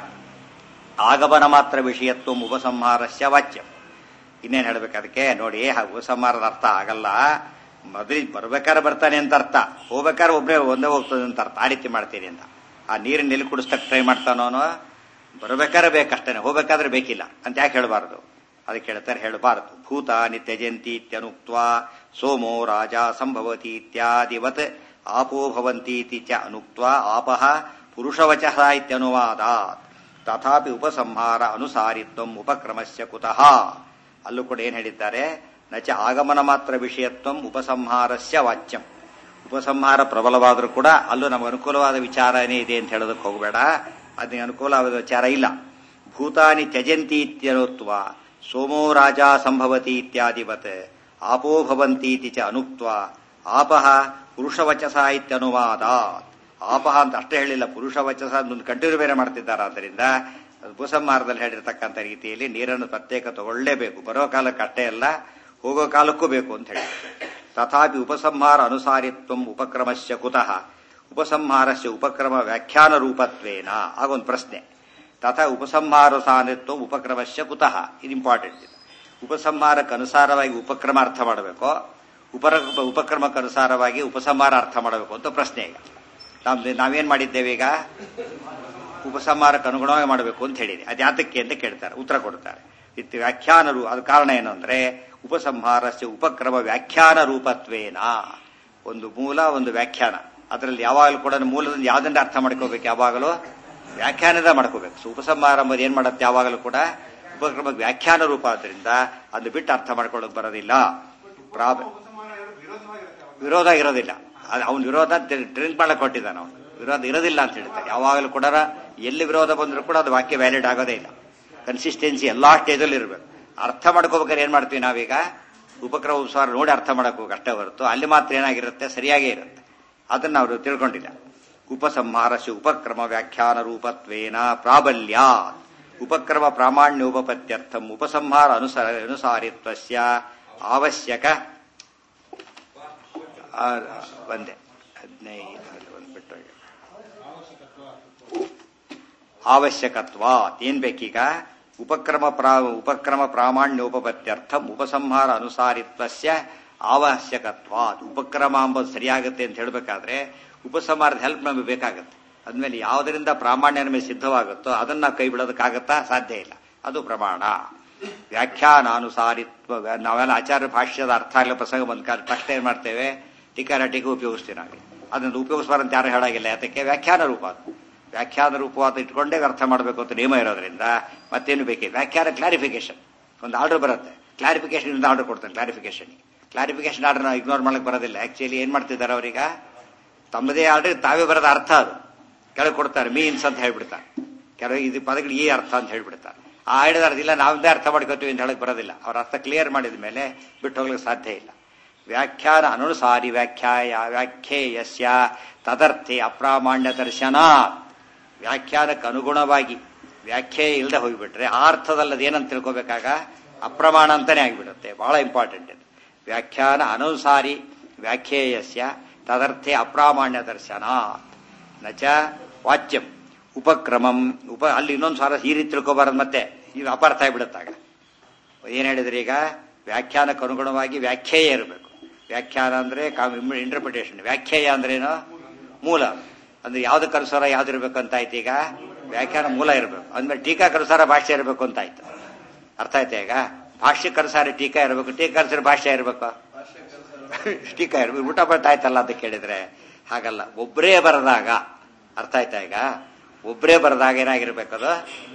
S1: ಆಗಮನ ಮಾತ್ರ ವಿಷಯತ್ವ ಉಪಸಂಹಾರಸ್ಯ ವಾಚ್ಯಂ ಇನ್ನೇನ್ ಹೇಳ್ಬೇಕು ಅದಕ್ಕೆ ನೋಡಿ ಹ- ಉಪಸಂಹಾರದ ಅರ್ಥ ಆಗಲ್ಲ ಮೊದಲಿಗೆ ಬರ್ಬೇಕಾದ್ರೆ ಬರ್ತಾನೆ ಅಂತ ಅರ್ಥ ಹೋಗ್ಬೇಕಾದ್ರೆ ಒಬ್ಬನೇ ಒಂದೇ ಹೋಗ್ತದೆ ಅಂತ ಅರ್ಥ ಆ ರೀತಿ ಮಾಡ್ತೀನಿ ಅಂತ ಆ ನೀರಿನ ನೆಲೆ ಕುಡಿಸ್ತಕ್ಕೆ ಟ್ರೈ ಮಾಡ್ತಾನೋ ಅನ್ನೋ ಬರಬೇಕಾದ್ರೆ ಬೇಕಷ್ಟೇನೆ ಹೋಗ್ಬೇಕಾದ್ರೆ ಬೇಕಿಲ್ಲ ಅಂತ ಯಾಕೆ ಹೇಳಬಾರದು ಅದಕ್ಕೆ ಹೇಳ್ತಾರೆ ಹೇಳಬಾರದು ಭೂತಾನಿ ತ್ಯಜಂತಿ ಇತ್ಯನುಕ್ತ ಸೋಮೋ ರಾಜ ಸಂಭವತಿ ಇತ್ಯಾದಿವತ್ ಆಪೋ ಭವಂತಿ ಇತಿ ಚ ಅನುಕ್ತ ಆಪಃ ಪುರುಷವಚಃ ಇತ್ಯನುವಾದಾತ್ ತಥಾಪಿ ಉಪಸಂಹಾರ ಅನುಸಾರಿತ್ವಂ ಉಪಕ್ರಮಸ್ಯ ಕುತಃ ಅಲ್ಲೂ ಕೂಡ ಏನ್ ಹೇಳಿದ್ದಾರೆ ನಚ ಆಗಮನ ಮಾತ್ರ ವಿಷಯತ್ವಂ ಉಪಸಂಹಾರಸ್ಯ ವಾಚ್ಯಂ ಉಪಸಂಹಾರ ಪ್ರಬಲವಾದರೂ ಕೂಡ ಅಲ್ಲೂ ನಮಗೆ ಅನುಕೂಲವಾದ ವಿಚಾರನೇ ಇದೆ ಅಂತ ಹೇಳೋದಕ್ಕೆ ಹೋಗಬೇಡ ಅದಕ್ಕೆ ಅನುಕೂಲವಾದ ವಿಚಾರ ಇಲ್ಲ ಭೂತಾನಿ ತ್ಯಜಂತಿ ಇತ್ಯನುತ್ವ ಸೋಮೋ ರಾಜ ಸಂಭವತಿ ಇತ್ಯಾದಿವತ್ ಆಪೋ ಭವಂತಿ ಇತಿ ಚ ಅನುಕ್ತ ಆಪಃ ಪುರುಷವಚಸ ಇತ್ಯನುವಾದಾತ್ ಆಪಹ ಅಂತ ಅಷ್ಟೇ ಹೇಳಿಲ್ಲ ಪುರುಷವಚಸ ಒಂದು ಕಂಟಿನ್ಯೂ ಬೇರೆ ಮಾಡ್ತಿದ್ದಾರೆ ಆದ್ದರಿಂದ ಉಪಸಂಹಾರದಲ್ಲಿ ಹೇಳಿರ್ತಕ್ಕಂಥ ರೀತಿಯಲ್ಲಿ ನೀರನ್ನು ಪ್ರತ್ಯೇಕ ತಗೊಳ್ಳೇಬೇಕು ಬರೋ ಕಾಲಕ್ಕೆ ಅಷ್ಟೇ ಅಲ್ಲ ಹೋಗೋ ಕಾಲಕ್ಕೂ ಬೇಕು ಅಂತ ಹೇಳಿ ತಥಾಪಿ ಉಪಸಂಹಾರ ಅನುಸಾರಿತ್ವಂ ಉಪಕ್ರಮಸ್ಯ ಕುತಃ ಉಪಸಂಹಾರಸ್ಯ ಉಪಕ್ರಮ ವ್ಯಾಖ್ಯಾನ ರೂಪತ್ವೇನ ಆಗೊಂದು ಪ್ರಶ್ನೆ ತಥಾ ಉಪಸಂಹಾರ ಸಾನಿತ್ವ ಉಪಕ್ರಮಸ್ಯ ಕುತಃ ಇದು ಇಂಪಾರ್ಟೆಂಟ್ ಇದು ಉಪಸಂಹಾರಕ್ಕನುಸಾರವಾಗಿ ಉಪಕ್ರಮ ಅರ್ಥ ಮಾಡಬೇಕು ಉಪರ ಉಪಕ್ರಮಕ್ಕನುಸಾರವಾಗಿ ಉಪಸಂಹಾರ ಅರ್ಥ ಮಾಡಬೇಕು ಅಂತ ಪ್ರಶ್ನೆ ಈಗ ನಾವು ನಾವೇನ್ ಮಾಡಿದ್ದೇವೆ ಈಗ ಉಪಸಂಹಾರಕ್ಕೆ ಅನುಗುಣವಾಗಿ ಮಾಡಬೇಕು ಅಂತ ಹೇಳಿದೆ ಅದು ಯಾತಕ್ಕೆ ಅಂತ ಕೇಳ್ತಾರೆ ಉತ್ತರ ಕೊಡ್ತಾರೆ ಇತ್ತು ವ್ಯಾಖ್ಯಾನರು ಅದು ಕಾರಣ ಏನು ಅಂದ್ರೆ ಉಪಸಂಹಾರಸ್ಯ ಉಪಕ್ರಮ ವ್ಯಾಖ್ಯಾನ ರೂಪತ್ವೇನ ಒಂದು ಮೂಲ ಒಂದು ವ್ಯಾಖ್ಯಾನ ಅದರಲ್ಲಿ ಯಾವಾಗಲೂ ಕೂಡ ಮೂಲದಿಂದ ಯಾವ್ದನ್ನ ಅರ್ಥ ಮಾಡ್ಕೋಬೇಕು ಯಾವಾಗಲೂ ವ್ಯಾಖ್ಯಾನದ ಮಾಡ್ಕೋಬೇಕು ಸೊ ಉಪಸಂಹಾರ ಎಂಬುದು ಏನ್ ಮಾಡುತ್ತೆ ಯಾವಾಗಲೂ ಕೂಡ ಉಪಕ್ರಮ ವ್ಯಾಖ್ಯಾನ ರೂಪ ಆದ್ರಿಂದ ಅದು ಬಿಟ್ಟು ಅರ್ಥ ಮಾಡ್ಕೊಳ್ಳೋಕೆ ಬರೋದಿಲ್ಲ ಪ್ರಾಬ ವಿರೋಧ ಇರೋದಿಲ್ಲ ಅದು ಅವನ ವಿರೋಧ ಡ್ರಿಂಕ್ ಮಾಡಕ್ ಕೊಟ್ಟಿದ್ದಾನೆ ಅವನು ವಿರೋಧ ಇರೋದಿಲ್ಲ ಅಂತ ಹೇಳ್ತಾರೆ ಯಾವಾಗಲೂ ಕೂಡ ಎಲ್ಲಿ ವಿರೋಧ ಬಂದರೂ ಕೂಡ ಅದು ವಾಕ್ಯ ವ್ಯಾಲಿಡ್ ಆಗೋದೇ ಇಲ್ಲ ಕನ್ಸಿಸ್ಟೆನ್ಸಿ ಎಲ್ಲಾ ಸ್ಟೇಜಲ್ಲಿ ಇರಬೇಕು ಅರ್ಥ ಮಾಡ್ಕೋಬೇಕಾದ್ರೆ ಏನ್ ಮಾಡ್ತೀವಿ ನಾವೀಗ ಉಪಕ್ರಮ ಉಪಸಾರ ನೋಡಿ ಅರ್ಥ ಮಾಡಬೇಕು ಅಷ್ಟೇ ಹೊರತು ಅಲ್ಲಿ ಮಾತ್ರ ಏನಾಗಿರುತ್ತೆ ಸರಿಯಾಗೇ ಇರುತ್ತೆ ಅದನ್ನ ಅವರು ತಿಳ್ಕೊಂಡಿಲ್ಲ ಉಪಸಂಹಾರಸ್ಯ ಉಪಕ್ರಮ ವ್ಯಾಖ್ಯಾನ ರೂಪತ್ವೇನ ಪ್ರಾಬಲ್ಯ ಉಪಕ್ರಮ ಪ್ರಾಮಾಣ್ಯೋಪಪತ್ಯರ್ಥಂ ಉಪಸಂಹಾರ ಅನುಸಾರ ಅನುಸಾರಿತ್ವಸ್ಯ ಅವಶ್ಯಕ ಆ, ಒಂದೇ ಹದಿನೈದು ಬಂದ್ಬಿಟ್ಟು ಅವಶ್ಯಕತ್ವ ಏನ್ ಬೇಕೀಗ ಉಪಕ್ರಮ ಪ್ರಾ ಉಪಕ್ರಮ ಪ್ರಾಮಾಣ್ಯೋಪಪತ್ಯರ್ಥಂ ಉಪಸಂಹಾರ ಅನುಸಾರಿತ್ವಸ್ಯ ಅವಶ್ಯಕತ್ವ ಉಪಕ್ರಮ ಅಂಬುದು ಸರಿಯಾಗುತ್ತೆ ಅಂತ ಹೇಳಬೇಕಾದ್ರೆ ಉಪಸಂಹಾರದ ಹೆಲ್ಪ್ ನಮಗೆ ಬೇಕಾಗುತ್ತೆ ಅದ್ಮೇಲೆ ಯಾವುದರಿಂದ ಪ್ರಾಮಾಣ್ಯ ನಮಗೆ ಸಿದ್ಧವಾಗುತ್ತೋ ಅದನ್ನ ಕೈ ಬಿಡೋದಕ್ಕಾಗತ್ತಾ ಸಾಧ್ಯ ಇಲ್ಲ ಅದು ಪ್ರಮಾಣ ವ್ಯಾಖ್ಯಾನಾನುಸಾರಿತ್ವ ನಾವೆಲ್ಲ ಆಚಾರ್ಯ ಭಾಷ್ಯದ ಅರ್ಥ ಆಗಲಿ ಪ್ರಸಂಗ ಬಂದ ಕಾಲ ತಕ್ಷಣ ಏನ್ ಮಾಡ್ತೇವೆ ಟೀಕಾರಾಟಿಗೆ ಉಪಯೋಗಿಸ್ತೀವಿ ನಾವು ಅದನ್ನು ಉಪಯೋಗಿಸಬಾರಂತ ಯಾರು ಹೇಳಾಗಿಲ್ಲ ಯಾತಕ್ಕೆ ವ್ಯಾಖ್ಯಾನ ರೂಪ ಅದು ವ್ಯಾಖ್ಯಾನ ರೂಪವಾದ ಇಟ್ಕೊಂಡೇ ಅರ್ಥ ಮಾಡಬೇಕು ಅಂತ ನಿಯಮ ಇರೋದ್ರಿಂದ ಮತ್ತೇನು ಬೇಕೇ ವ್ಯಾಖ್ಯಾನ ಕ್ಲಾರಿಫಿಕೇಶನ್ ಒಂದು ಆರ್ಡರ್ ಬರುತ್ತೆ ಕ್ಲಾರಿಫಿಕೇಶನ್ ಇಂದ ಆರ್ಡರ್ ಕೊಡ್ತಾನೆ ಕ್ಲಾರಿಫಿಕೇಶನ್ ಕ್ಲಾರಿಫಿಕೇಶನ್ ಆರ್ಡರ್ ನಾವು ಇಗ್ನೋರ್ ಮಾಡಕ್ ಬರೋದಿಲ್ಲ ಆಕ್ಚುಲಿ ಏನ್ ಮಾಡ್ತಿದ್ದಾರೆ ಅವರೀಗ ತಮ್ಮದೇ ಆರ್ಡರ್ ತಾವೇ ಬರೋದ ಅರ್ಥ ಅದು ಕೆಳಗೆ ಕೊಡ್ತಾರೆ ಮೀನ್ಸ್ ಅಂತ ಹೇಳ್ಬಿಡ್ತಾರೆ ಕೆಲವು ಇದು ಪದಗಳು ಈ ಅರ್ಥ ಅಂತ ಹೇಳ್ಬಿಡ್ತಾರೆ ಆ ಹೇಳಿದ ಅರ್ಥ ಇಲ್ಲ ನಾವೇ ಅರ್ಥ ಮಾಡ್ಕೋತೀವಿ ಅಂತ ಹೇಳಕ್ ಬರೋದಿಲ್ಲ ಅವ್ರ ಅರ್ಥ ಕ್ಲಿಯರ್ ಮಾಡಿದ ಮೇಲೆ ಬಿಟ್ಟು ಹೋಗ್ಲಿಕ್ಕೆ ಸಾಧ್ಯ ಇಲ್ಲ ವ್ಯಾಖ್ಯಾನ ಅನುಸಾರಿ ವ್ಯಾಖ್ಯಾಯ ವ್ಯಾಖ್ಯೇಯಸ್ಯ ತದರ್ಥೆ ಅಪ್ರಾಮಾಣ್ಯ ದರ್ಶನ ವ್ಯಾಖ್ಯಾನಕ್ಕೆ ಅನುಗುಣವಾಗಿ ವ್ಯಾಖ್ಯೆ ಇಲ್ಲದೆ ಹೋಗಿಬಿಟ್ರೆ ಆ ಅರ್ಥದಲ್ಲಿ ಅದೇನಂತ ತಿಳ್ಕೋಬೇಕಾಗ ಅಪ್ರಮಾಣ ಅಂತಾನೆ ಆಗಿಬಿಡುತ್ತೆ ಬಹಳ ಇಂಪಾರ್ಟೆಂಟ್ ಇದು ವ್ಯಾಖ್ಯಾನ ಅನುಸಾರಿ ವ್ಯಾಖ್ಯೇಯಸ್ಯ ತದರ್ಥೆ ಅಪ್ರಾಮಾಣ್ಯ ದರ್ಶನ ನಚ ವಾಚ್ಯಂ ಉಪಕ್ರಮಂ ಉಪ ಅಲ್ಲಿ ಇನ್ನೊಂದು ಸಾರ ಈ ರೀತಿ ತಿಳ್ಕೊಬಾರದು ಮತ್ತೆ ಇದು ಅಪಾರ್ಥ ಆಗಿಬಿಡುತ್ತಾಗ ಏನ್ ಹೇಳಿದ್ರಿ ಈಗ ವ್ಯಾಖ್ಯಾನಕ್ಕೆ ಅನುಗುಣವಾಗಿ ವ್ಯಾಖ್ಯೇಯ ಇರಬೇಕು ವ್ಯಾಖ್ಯಾನ ಅಂದ್ರೆ ಇಂಟರ್ಪ್ರಿಟೇಷನ್ ವ್ಯಾಖ್ಯೇಯ ಅಂದ್ರೇನು ಮೂಲ ಅಂದ್ರೆ ಯಾವ್ದಕ್ಕೆ ಅನುಸಾರ ಯಾವ್ದು ಇರಬೇಕು ಅಂತ ಆಯ್ತು ಈಗ ವ್ಯಾಖ್ಯಾನ ಮೂಲ ಇರಬೇಕು ಅಂದ್ಮೇಲೆ ಟೀಕಾಕನುಸಾರ ಭಾಷೆ ಇರಬೇಕು ಅಂತ ಆಯ್ತು ಅರ್ಥ ಆಯ್ತಾ ಈಗ ಭಾಷ್ಯಕ್ಕನುಸಾರ ಟೀಕಾ ಇರಬೇಕು ಟೀಕಾನುಸಾರ ಭಾಷೆ ಇರಬೇಕು ಟೀಕಾ ಇರಬೇಕು ಊಟ ಪಟ್ಟ ಆಯ್ತಲ್ಲ ಅಂತ ಕೇಳಿದ್ರೆ ಹಾಗಲ್ಲ ಒಬ್ಬರೇ ಬರದಾಗ ಅರ್ಥ ಆಯ್ತಾ ಈಗ ಒಬ್ಬರೇ ಬರದಾಗ ಏನಾಗಿರ್ಬೇಕದು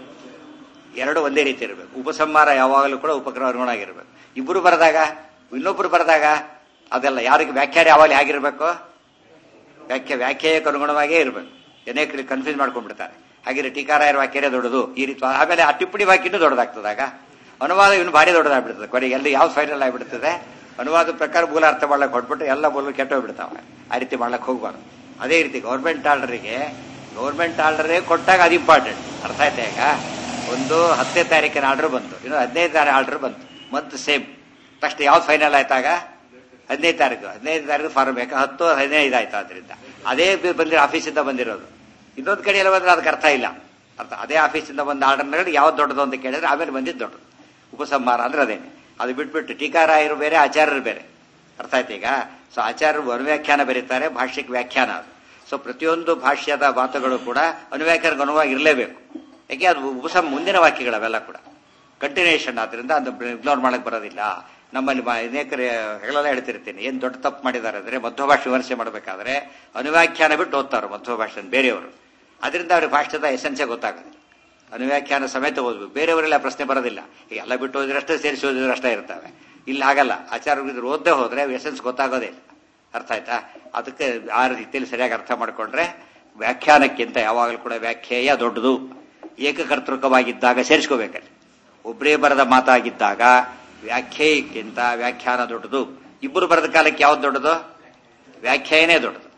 S1: ಎರಡು ಒಂದೇ ರೀತಿ ಇರಬೇಕು ಉಪಸಂಹಾರ ಯಾವಾಗಲೂ ಕೂಡ ಉಪಕ್ರಮ ಅನುಗುಣಾಗಿರ್ಬೇಕು ಇಬ್ಬರು ಬರೆದಾಗ ಇನ್ನೊಬ್ರು ಬರೆದಾಗ ಅದೆಲ್ಲ ಯಾರಿಗೆ ವ್ಯಾಖ್ಯಾನ ಯಾವಾಗಲೂ ಹೇಗಿರ್ಬೇಕು ವ್ಯಾಖ್ಯೆ ವ್ಯಾಖ್ಯೆಯಕ್ಕೆ ಅನುಗುಣವಾಗೇ ಇರಬೇಕು ಅನೇಕ ಕನ್ಫ್ಯೂಸ್ ಮಾಡ್ಕೊಂಡ್ಬಿಡ್ತಾರೆ ಹಾಗೆ ಟೀಕಾರಾಯರ ವಾಕ್ಯನೇ ದೊಡ್ಡದು ಈ ರೀತಿ ಆಮೇಲೆ ಆ ಟಿಪ್ಪಣಿ ವಾಕ್ಯ ಇನ್ನೂ ದೊಡ್ಡದಾಗ್ತದಾಗ ಅನುವಾದ ಇನ್ನು ಭಾರಿ ದೊಡ್ಡದಾಗ್ಬಿಡ್ತದೆ ಕೊನೆಗೆ ಎಲ್ಲಿ ಯಾವ ಫೈನಲ್ ಆಗಿಬಿಡ್ತದೆ ಅನುವಾದ ಪ್ರಕಾರ ಮೂಲ ಅರ್ಥ ಮಾಡ್ಲಕ್ಕೆ ಹೊಟ್ಬಿಟ್ಟು ಎಲ್ಲ ಮೂಲ ಕೆಟ್ಟೋಗ್ಬಿಡ್ತಾವೆ ಆ ರೀತಿ ಮಾಡ್ಲಕ್ಕೆ ಹೋಗ್ಬಾರ್ದು ಅದೇ ರೀತಿ ಗೌರ್ಮೆಂಟ್ ಆರ್ಡರಿಗೆ ಗೌರ್ಮೆಂಟ್ ಆರ್ಡರೇ ಕೊಟ್ಟಾಗ ಅದು ಇಂಪಾರ್ಟೆಂಟ್ ಅರ್ಥ ಆಯ್ತಾ ಈಗ ಒಂದು ಹತ್ತನೇ ತಾರೀಕಿನ ಆರ್ಡರ್ ಬಂತು ಇನ್ನು ಹದಿನೈದು ತಾರೀಕು ಆರ್ಡರ್ ಬಂತು ಮತ್ತು ಸೇಮ್ ಫಸ್ಟ್ ಯಾವ್ದು ಫೈನಲ್ ಆಯ್ತಾಗ ಹದಿನೈದು ತಾರೀಕು ಹದಿನೈದು ತಾರೀಕು ಫಾರ್ಮ್ ಬೇಕಾ ಹತ್ತು ಹದಿನೈದು ಆಯ್ತು ಅದರಿಂದ ಅದೇ ಬಂದಿರೋ ಆಫೀಸಿಂದ ಬಂದಿರೋದು ಇನ್ನೊಂದು ಕಡೆ ಎಲ್ಲ ಬಂದ್ರೆ ಅದಕ್ಕೆ ಅರ್ಥ ಇಲ್ಲ ಅರ್ಥ ಅದೇ ಆಫೀಸಿಂದ ಬಂದ ಆರ್ಡರ್ನಲ್ಲಿ ಯಾವ್ದು ದೊಡ್ಡದು ಅಂತ ಕೇಳಿದ್ರೆ ಆಮೇಲೆ ಬಂದಿದ್ದು ದೊಡ್ಡದು ಉಪಸಂಹಾರ ಅಂದ್ರೆ ಅದೇನೆ ಅದು ಬಿಟ್ಬಿಟ್ಟು ಟೀಕಾರಾಯರು ಬೇರೆ ಆಚಾರ್ಯರು ಬೇರೆ ಅರ್ಥ ಆಯ್ತು ಈಗ ಸೊ ಆಚಾರ್ಯರು ವ್ಯಾಖ್ಯಾನ ಬರೀತಾರೆ ಭಾಷ್ಯಕ್ಕೆ ವ್ಯಾಖ್ಯಾನ ಅದು ಸೊ ಪ್ರತಿಯೊಂದು ಭಾಷ್ಯದ ಮಾತುಗಳು ಕೂಡ ಅನುವ್ಯಾಖ್ಯಾನಕ್ಕೆ ಅನುವಾಗಿ ಇರಲೇಬೇಕು ಯಾಕೆ ಅದು ಉಪಸಮ ಮುಂದಿನ ವಾಕ್ಯಗಳವೆಲ್ಲ ಕೂಡ ಕಂಟಿನ್ಯೂಷನ್ ಆದ್ರಿಂದ ಅದು ಇಗ್ನೋರ್ ಮಾಡಕ್ ಬರೋದಿಲ್ಲ ನಮ್ಮಲ್ಲಿ ಮ- ಅನೇಕರು ಹೇಳಲ್ಲ ಹೇಳ್ತಿರ್ತೀನಿ ಏನ್ ದೊಡ್ಡ ತಪ್ಪು ಮಾಡಿದ್ದಾರೆ ಅಂದ್ರೆ ಮಧ್ವ ಭಾಷೆ ವಿಮರ್ಶೆ ಮಾಡಬೇಕಾದ್ರೆ ಅನುವ್ಯಾಖ್ಯಾನ ಬಿಟ್ಟು ಓದ್ತಾರೆ ಮಧ್ವ ಭಾಷೆ ಬೇರೆಯವರು ಅದರಿಂದ ಅವ್ರಿಗೆ ಭಾಷ್ಯದ ಎಸೆನ್ಸೇ ಗೊತ್ತಾಗೋದಿಲ್ಲ ಅನುವ್ಯಾಖ್ಯಾನ ಸಮೇತ ಓದ್ಬೇಕು ಬೇರೆಯವರೆಲ್ಲ ಪ್ರಶ್ನೆ ಬರೋದಿಲ್ಲ ಈಗ ಎಲ್ಲ ಬಿಟ್ಟು ಓದಿದ್ರಷ್ಟೇ ಸೇರಿಸಿ ಓದಿದ್ರಷ್ಟೇ ಇರ್ತವೆ ಇಲ್ಲಿ ಹಾಗಲ್ಲ ಆಚಾರ್ಯ ಓದದೆ ಹೋದ್ರೆ ಎಸೆನ್ಸ್ ಗೊತ್ತಾಗೋದೇ ಇಲ್ಲ ಅರ್ಥ ಆಯ್ತಾ ಅದಕ್ಕೆ ಆ ರೀತಿಯಲ್ಲಿ ಸರಿಯಾಗಿ ಅರ್ಥ ಮಾಡ್ಕೊಂಡ್ರೆ ವ್ಯಾಖ್ಯಾನಕ್ಕಿಂತ ಯಾವಾಗಲೂ ಕೂಡ ವ್ಯಾಖ್ಯೇಯ ದೊಡ್ಡದು ಏಕಕರ್ತೃಕವಾಗಿದ್ದಾಗ ಸೇರಿಸ್ಕೋಬೇಕಲ್ಲಿ ಒಬ್ಬರೇ ಬರದ ಮಾತಾಗಿದ್ದಾಗ ವ್ಯಾಖ್ಯೆಯಕ್ಕಿಂತ ವ್ಯಾಖ್ಯಾನ ದೊಡ್ಡದು ಇಬ್ಬರು ಬರೆದ ಕಾಲಕ್ಕೆ ಯಾವ್ದು ದೊಡ್ಡದು ವ್ಯಾಖ್ಯಾನೇ ದೊಡ್ಡದು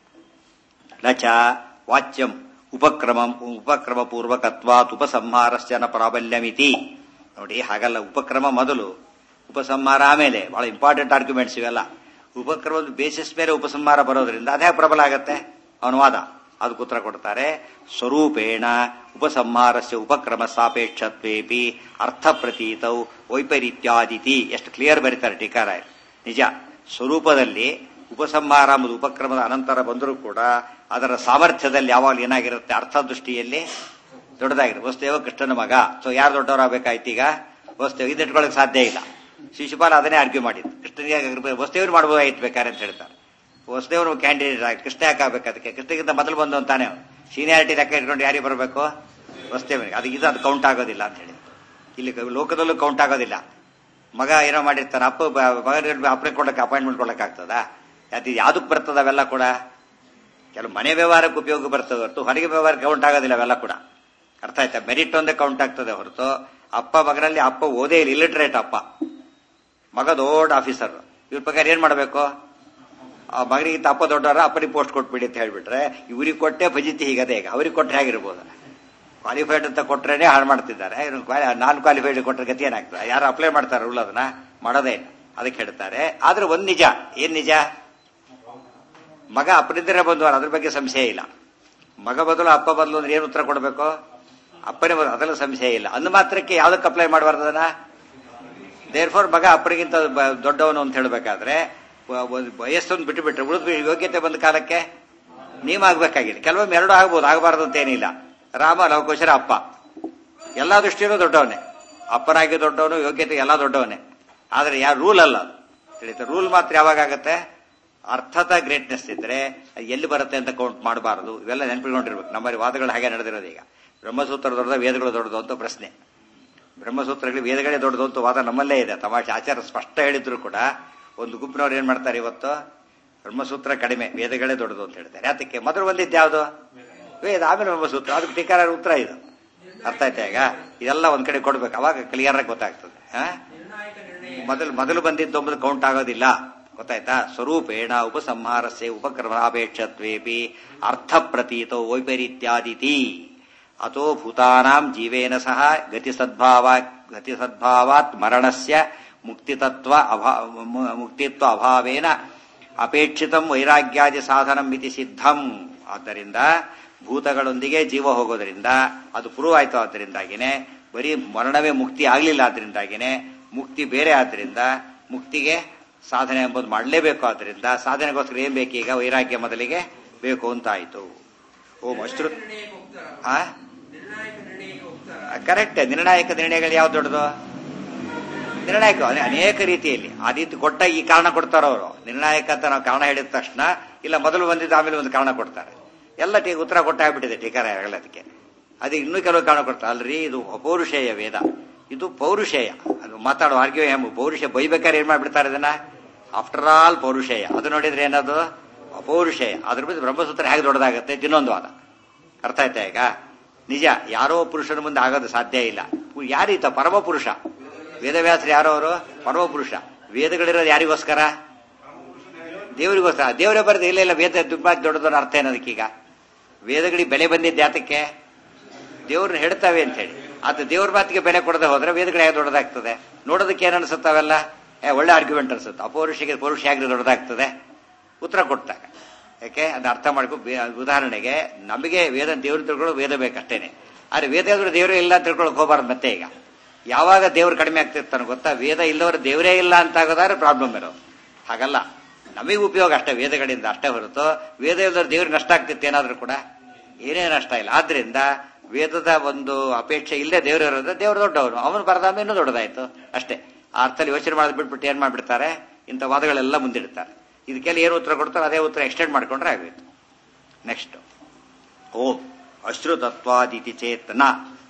S1: ನಚ ವಾಚ್ಯಂ ಉಪಕ್ರಮಂ ಉಪಕ್ರಮ ಪೂರ್ವಕತ್ವಾತ್ ಉಪಸಂಹಾರಶ್ಚನ ಪ್ರಾಬಲ್ಯಮಿತಿ ನೋಡಿ ಹಾಗಲ್ಲ ಉಪಕ್ರಮ ಮೊದಲು ಉಪಸಂಹಾರ ಆಮೇಲೆ ಬಹಳ ಇಂಪಾರ್ಟೆಂಟ್ ಆರ್ಗ್ಯುಮೆಂಟ್ಸ್ ಇವೆಲ್ಲ ಉಪಕ್ರಮದ ಬೇಸಿಸ್ ಮೇಲೆ ಉಪಸಂಹಾರ ಬರೋದ್ರಿಂದ ಅದೇ ಪ್ರಬಲ ಆಗತ್ತೆ ಅವನ ವಾದ ಅದಕ್ಕೆ ಉತ್ತರ ಕೊಡ್ತಾರೆ ಸ್ವರೂಪೇಣ ಉಪಸಂಹಾರಸ್ಯ ಉಪಕ್ರಮ ಸಾಪೇಕ್ಷತ್ವೇಪಿ ಅರ್ಥ ಪ್ರತೀತೌ ವೈಪರೀತ್ಯಾದಿತಿ ಎಷ್ಟು ಕ್ಲಿಯರ್ ಬರೀತಾರೆ ಟೀಕಾರಾಯ ನಿಜ ಸ್ವರೂಪದಲ್ಲಿ ಉಪಸಂಹಾರ ಎಂಬುದು ಉಪಕ್ರಮದ ಅನಂತರ ಬಂದರೂ ಕೂಡ ಅದರ ಸಾಮರ್ಥ್ಯದಲ್ಲಿ ಯಾವಾಗ ಏನಾಗಿರುತ್ತೆ ಅರ್ಥ ದೃಷ್ಟಿಯಲ್ಲಿ ದೊಡ್ಡದಾಗಿರುತ್ತೆ ವಸ್ತೇವ ಕೃಷ್ಣನ ಮಗ ಸೊ ಯಾರು ದೊಡ್ಡವರಾಗಬೇಕಾಯ್ತು ಈಗ ವಸ್ತೇವ ಇದಿಟ್ಕೊಳ್ಳೋಕೆ ಸಾಧ್ಯ ಇಲ್ಲ ಶಿಶುಪಾಲ ಅದನ್ನೇ ಆರ್ಗ್ಯೂ ಮಾಡಿದ್ದು ಕೃಷ್ಣನಿಗೆ ವಸ್ತೇವರು ಮಾಡ್ಬೋದಾಗಿತ್ತು ಬೇಕಾರೆ ಅಂತ ಹೇಳ್ತಾರೆ ವಸುದೇವರು ಕ್ಯಾಂಡಿಡೇಟ್ ಆಗಿ ಕೃಷ್ಣ ಯಾಕೆ ಆಗ್ಬೇಕು ಅದಕ್ಕೆ ಕೃಷ್ಣಗಿಂತ ಮೊದಲು ಬಂದು ಅಂತಾನೆ ಸೀನಿಯಾರಿಟಿ ಲೆಕ್ಕ ಇಟ್ಕೊಂಡು ಯಾರಿಗೆ ಬರಬೇಕು ವಸುದೇವನಿಗೆ ಅದು ಇದು ಅದು ಕೌಂಟ್ ಆಗೋದಿಲ್ಲ ಅಂತ ಹೇಳಿ ಇಲ್ಲಿ ಲೋಕದಲ್ಲೂ ಕೌಂಟ್ ಆಗೋದಿಲ್ಲ ಮಗ ಏನೋ ಮಾಡಿರ್ತಾನೆ ಅಪ್ಪ ಮಗನ ಅಪ್ಲೈ ಕೊಡಕ್ಕೆ ಅಪಾಯಿಂಟ್ಮೆಂಟ್ ಕೊಡಕ್ಕೆ ಆಗ್ತದ ಅದು ಯಾವ್ದಕ್ಕೆ ಬರ್ತದ ಅವೆಲ್ಲ ಕೂಡ ಕೆಲವು ಮನೆ ವ್ಯವಹಾರಕ್ಕೆ ಉಪಯೋಗ ಬರ್ತದೆ ಹೊರತು ಹೊರಗೆ ವ್ಯವಹಾರಕ್ಕೆ ಕೌಂಟ್ ಆಗೋದಿಲ್ಲ ಅವೆಲ್ಲ ಕೂಡ ಅರ್ಥ ಆಯ್ತಾ ಮೆರಿಟ್ ಒಂದೇ ಕೌಂಟ್ ಆಗ್ತದೆ ಹೊರತು ಅಪ್ಪ ಮಗನಲ್ಲಿ ಅಪ್ಪ ಓದೇ ಇಲ್ಲ ಇಲ್ಲಿಟ್ರೇಟ್ ಅಪ್ಪ ಮಗ ದೊಡ್ಡ ಆಫೀಸರ್ ಇವ್ರ ಪ್ರಕಾರ ಏನ್ ಮಾಡಬೇಕು ಆ ಮಗನಿಗೆ ಅಪ್ಪ ದೊಡ್ಡವರ ಅಪ್ಪನಿಗೆ ಪೋಸ್ಟ್ ಕೊಟ್ಬಿಡಿ ಅಂತ ಹೇಳ್ಬಿಟ್ರೆ ಇವ್ರಿಗೆ ಕೊಟ್ಟೆ ಭಜಿತಿ ಹೀಗದೆ ಈಗ ಅವ್ರಿಗೆ ಕೊಟ್ಟರೆ ಹೇಗಿರ್ಬೋದು ಕ್ವಾಲಿಫೈಡ್ ಅಂತ ಕೊಟ್ರೇನೆ ಹಾಳು ಮಾಡ್ತಿದ್ದಾರೆ ನಾನ್ ಕ್ವಾಲಿಫೈಡ್ ಕೊಟ್ಟರೆ ಗತಿ ಏನಾಗ್ತದೆ ಯಾರು ಅಪ್ಲೈ ಮಾಡ್ತಾರೆ ರೂಲ್ ಅದನ್ನ ಮಾಡೋದೇ ಇಲ್ಲ ಅದಕ್ಕೆ ಹೇಳ್ತಾರೆ ಆದ್ರೆ ಒಂದ್ ನಿಜ ಏನ್ ನಿಜ ಮಗ ಅಪ್ಪನಿಂದಲೇ ಬಂದು ಅದ್ರ ಬಗ್ಗೆ ಸಂಶಯ ಇಲ್ಲ ಮಗ ಬದಲು ಅಪ್ಪ ಬದಲು ಅಂದ್ರೆ ಏನು ಉತ್ತರ ಕೊಡಬೇಕು ಅಪ್ಪನೇ ಬದಲು ಅದೆಲ್ಲ ಸಂಶಯ ಇಲ್ಲ ಅಂದ ಮಾತ್ರಕ್ಕೆ ಯಾವ್ದಕ್ಕೆ ಅಪ್ಲೈ ಮಾಡಬಾರ್ದು ಅದನ್ನ ದೇರ್ ಫೋರ್ ಮಗ ಅಪ್ಪನಿಗಿಂತ ಬ- ದೊಡ್ಡವನು ಅಂತ ಹೇಳಬೇಕಾದ್ರೆ ವಯಸ್ಸನ್ನು ಬಿಟ್ಟು ಬಿಟ್ರೆ ಉಳಿದ ಯೋಗ್ಯತೆ ಬಂದ ಕಾಲಕ್ಕೆ ನೀವು ಆಗ್ಬೇಕಾಗಿದೆ ಕೆಲವೊಮ್ಮೆ ಎರಡು ಆಗ್ಬೋದು ಆಗಬಾರ್ದು ಅಂತ ಏನಿಲ್ಲ ರಾಮ ಲವಕುಶರ ಅಪ್ಪ ಎಲ್ಲಾ ದೃಷ್ಟಿಯಲ್ಲೂ ದೊಡ್ಡವನೇ ಅಪ್ಪನಾಗಿ ದೊಡ್ಡವನು ಯೋಗ್ಯತೆ ಎಲ್ಲ ದೊಡ್ಡವನೇ ಆದ್ರೆ ಯಾರು ರೂಲ್ ಅಲ್ಲ ಅದು ತಿಳಿತ ರೂಲ್ ಮಾತ್ರ ಯಾವಾಗ ಆಗತ್ತೆ ಅರ್ಥದ ಗ್ರೇಟ್ನೆಸ್ ಇದ್ರೆ ಅದು ಎಲ್ಲಿ ಬರುತ್ತೆ ಅಂತ ಕೌಂಟ್ ಮಾಡಬಾರದು ಇವೆಲ್ಲ ನೆನಪಿಕೊಂಡಿರ್ಬೇಕು ನಮ್ಮಲ್ಲಿ ವಾದಗಳು ಹಾಗೆ ನಡೆದಿರೋದು ಈಗ ಬ್ರಹ್ಮಸೂತ್ರ ದೊಡ್ಡದ ವೇದಗಳು ದೊಡ್ಡದು ಅಂತ ಪ್ರಶ್ನೆ ಬ್ರಹ್ಮಸೂತ್ರಗಳು ವೇದಗಳೇ ದೊಡ್ಡದು ಅಂತ ವಾದ ನಮ್ಮಲ್ಲೇ ಇದೆ ತಮಾಷೆ ಆಚಾರ ಸ್ಪಷ್ಟ ಹೇಳಿದ್ರು ಕೂಡ ಒಂದು ಗುಂಪಿನವ್ರು ಏನ್ ಮಾಡ್ತಾರೆ ಇವತ್ತು ಬ್ರಹ್ಮಸೂತ್ರ ಕಡಿಮೆ ವೇದಗಳೇ ದೊಡ್ಡದು ಅಂತ ಹೇಳ್ತಾರೆ ಯಾತಕ್ಕೆ ಮೊದಲು ಬಂದಿದ್ದು ಯಾವುದು ವೇದ ಆಮೇಲೆ ಬ್ರಹ್ಮಸೂತ್ರ ಅದಕ್ಕೆ ಟೀಕಾರ ಉತ್ತರ ಇದು ಅರ್ಥ ಆಯ್ತಾ ಈಗ ಇದೆಲ್ಲ ಒಂದ್ ಕಡೆ ಕೊಡ್ಬೇಕು ಅವಾಗ ಕ್ಲಿಯರ್ ಆಗಿ ಗೊತ್ತಾಗ್ತದೆ ಹಾ ಮೊದಲು ಮೊದಲು ಬಂದಿದ್ದು ಎಂಬುದು ಕೌಂಟ್ ಆಗೋದಿಲ್ಲ ಗೊತ್ತಾಯ್ತಾ ಸ್ವರೂಪೇಣ ಉಪಸಂಹಾರಸ್ಯ ಉಪಕ್ರಮಾಪೇಕ್ಷತ್ವೇಪಿ ಅರ್ಥ ಪ್ರತೀತೋ ವೈಪರೀತ್ಯಾದಿತಿ ಅಥೋ ಭೂತಾನಾಂ ಜೀವೇನ ಸಹ ಗತಿಸದ್ಭಾವ ಗತಿಸದ್ಭಾವಾತ್ ಮರಣಸ್ಯ ಮುಕ್ತಿತತ್ವ ಅಭಾ ಮು- ಮುಕ್ತಿತ್ವ ಅಭಾವೇನ ಅಪೇಕ್ಷಿತಂ ವೈರಾಗ್ಯಾದಿ ಸಾಧನಂ ಇತಿ ಸಿದ್ಧಂ ಆದ್ದರಿಂದ ಭೂತಗಳೊಂದಿಗೆ ಜೀವ ಹೋಗೋದ್ರಿಂದ ಅದು ಪ್ರೂವ್ ಆಯ್ತು ಆದ್ದರಿಂದಾಗಿನೇ ಬರೀ ಮರಣವೇ ಮುಕ್ತಿ ಆಗ್ಲಿಲ್ಲ ಆದ್ರಿಂದಾಗಿನೇ ಮುಕ್ತಿ ಬೇರೆ ಆದ್ರಿಂದ ಮುಕ್ತಿಗೆ ಸಾಧನೆ ಎಂಬುದು ಮಾಡಲೇಬೇಕು ಆದ್ರಿಂದ ಸಾಧನೆಗೋಸ್ಕರ ಏನ್ ಬೇಕು ಈಗ ವೈರಾಗ್ಯ ಮೊದಲಿಗೆ ಬೇಕು ಅಂತ ಆಯ್ತು ಓಂ ಅಶ್ರು ಆ ಕರೆಕ್ಟ್ ನಿರ್ಣಾಯಕ ನಿರ್ಣಯಗಳು ಯಾವ್ದು ದೊಡ್ಡದು ನಿರ್ಣಾಯಕ ಅನೆ- ಅನೇಕ ರೀತಿಯಲ್ಲಿ ಆ ರೀತಿ ಕೊಟ್ಟ ಈ ಕಾರಣ ಕೊಡ್ತಾರ ಅವರು ನಿರ್ಣಾಯಕ ಅಂತ ನಾವು ಕಾರಣ ಹೇಳಿದ ತಕ್ಷಣ ಇಲ್ಲ ಮೊದಲು ಬಂದಿದ್ದು ಆಮೇಲೆ ಒಂದು ಕಾರಣ ಕೊಡ್ತಾರೆ ಎಲ್ಲ ಟೀ ಉತ್ತರ ಕೊಟ್ಟಾಗ್ಬಿಟ್ಟಿದೆ ಟೀಕಾರ ಅದಕ್ಕೆ ಅದು ಇನ್ನೂ ಕೆಲವು ಕಾರಣ ಕೊಡ್ತಾರೆ ಅಲ್ರಿ ಇದು ಅಪೌರುಷೇಯ ವೇದ ಇದು ಪೌರುಷೇಯ ಅದು ಮಾತಾಡೋ ಆರ್ಗ್ಯೂ ಹೆಮ್ ಪೌರುಷ ಬೈಬೇಕಾದ್ರೆ ಏನ್ ಮಾಡ್ಬಿಡ್ತಾರೆ ಇದನ್ನ ಆಫ್ಟರ್ ಆಲ್ ಪೌರುಷೇಯ ಅದು ನೋಡಿದ್ರೆ ಏನದು ಅಪೌರುಷೇಯ ಅದ್ರ ಬಗ್ಗೆ ಬ್ರಹ್ಮಸೂತ್ರ ಹೇಗೆ ದೊಡ್ಡದಾಗತ್ತೆ ಅಂತ ಇನ್ನೊಂದು ವಾದ ಅರ್ಥ ಆಯ್ತಾ ಈಗ ನಿಜ ಯಾರೋ ಪುರುಷನ ಮುಂದೆ ಆಗೋದು ಸಾಧ್ಯ ಇಲ್ಲ ಪು- ಯಾರೀತ ಪರಮ ಪುರುಷ ವೇದವ್ಯಾಸರು ಯಾರೋ ಅವರು ಪರಮ ಪುರುಷ ವೇದಗಳಿರೋದು ಯಾರಿಗೋಸ್ಕರ ದೇವರಿಗೋಸ್ಕರ ದೇವರೇ ಬರೆದು ಇಲ್ಲ ಇಲ್ಲ ವೇದ ತುಂಬಾ ದೊಡ್ಡದು ಅನ್ನೋ ಅರ್ಥ ಏನದಕ್ಕೀಗ ವೇದಗಳಿಗೆ ಬೆಲೆ ಬಂದಿದ್ದು ಯಾತಕ್ಕೆ ದೇವ್ರನ್ನ ಹೇಳ್ತಾವೆ ಅಂತ ಹೇಳಿ ಅದು ದೇವ್ರ ಮಾತಿಗೆ ಬೆಲೆ ಕೊಡದೆ ಹೋದ್ರೆ ವೇದಗಳು ಹೇಗೆ ದೊಡ್ಡದಾಗ್ತದೆ ನೋಡೋದಕ್ಕೆ ಏನ್ ಅನ್ಸುತ್ತೆ ಅವೆಲ್ಲ ಏ, ಒಳ್ಳೆ ಆರ್ಗ್ಯುಮೆಂಟ್ ಅನ್ಸುತ್ತೆ ಅಪೌರುಷಿಗೆ ಪೌರುಷ ಹೇಗೆ ದೊಡ್ಡದಾಗ್ತದೆ ಉತ್ತರ ಕೊಡ್ತಾಗ ಯಾಕೆ ಅದನ್ನ ಅರ್ಥ ಮಾಡ್ಕೊ ಬೇ- ಉದಾಹರಣೆಗೆ ನಮಗೆ ವೇದ ದೇವ್ರ ತಿಳ್ಕೊಳ್ಳೋ ವೇದ ಬೇಕಷ್ಟೇನೆ ಆದ್ರೆ ವೇದ ಇದ್ರೆ ದೇವರೇ ಇಲ್ಲ ಅಂತ ತಿಳ್ಕೊಳಕ್ ಹೋಗ್ಬಾರ್ದು ಮತ್ತೆ ಈಗ ಯಾವಾಗ ದೇವ್ರು ಕಡಿಮೆ ಆಗ್ತಿರ್ತಾನೆ ಗೊತ್ತಾ ವೇದ ಇಲ್ಲವರು ದೇವರೇ ಇಲ್ಲ ಅಂತ ಆಗೋದಾದ್ರೆ ಪ್ರಾಬ್ಲಮ್ ಇರೋದು ಹಾಗಲ್ಲ ನಮಗೆ ಉಪಯೋಗ ಅಷ್ಟೇ ವೇದಗಳಿಂದ ಅಷ್ಟೇ ಹೊರತು ವೇದ ಇಲ್ಲದ್ರೆ ದೇವ್ರಿಗೆ ನಷ್ಟ ಆಗ್ತಿತ್ತು ಏನಾದ್ರೂ ಕೂಡ ಏನೇ ನಷ್ಟ ಇಲ್ಲ ಆದ್ರಿಂದ ವೇದದ ಒಂದು ಅಪೇಕ್ಷೆ ಇಲ್ಲದೆ ದೇವ್ರು ಇರೋದ್ರೆ ದೇವ್ರು ದೊಡ್ಡವನು ಅವನು ಬರದಾಮ ಇನ್ನೂ ದೊಡ್ಡದಾಯ್ತು ಅಷ್ಟೇ ಆ ಅರ್ಥದಲ್ಲಿ ಯೋಚನೆ ಮಾಡೋದು ಬಿಟ್ಬಿಟ್ಟು ಏನ್ ಮಾಡ್ಬಿಡ್ತಾರೆ ಇಂಥ ವಾದಗಳೆಲ್ಲ ಮುಂದಿಡ್ತಾರೆ ಇದಕ್ಕೆಲ್ಲ ಏನು ಉತ್ತರ ಕೊಡ್ತಾರೆ ಅದೇ ಉತ್ತರ ಎಕ್ಸ್ಟೆಂಡ್ ಮಾಡ್ಕೊಂಡ್ರೆ ಆಗೋಯ್ತು ನೆಕ್ಸ್ಟ್ ಓಂ ಅಶ್ರುತತ್ವಾದಿತಿ ಚೇತನ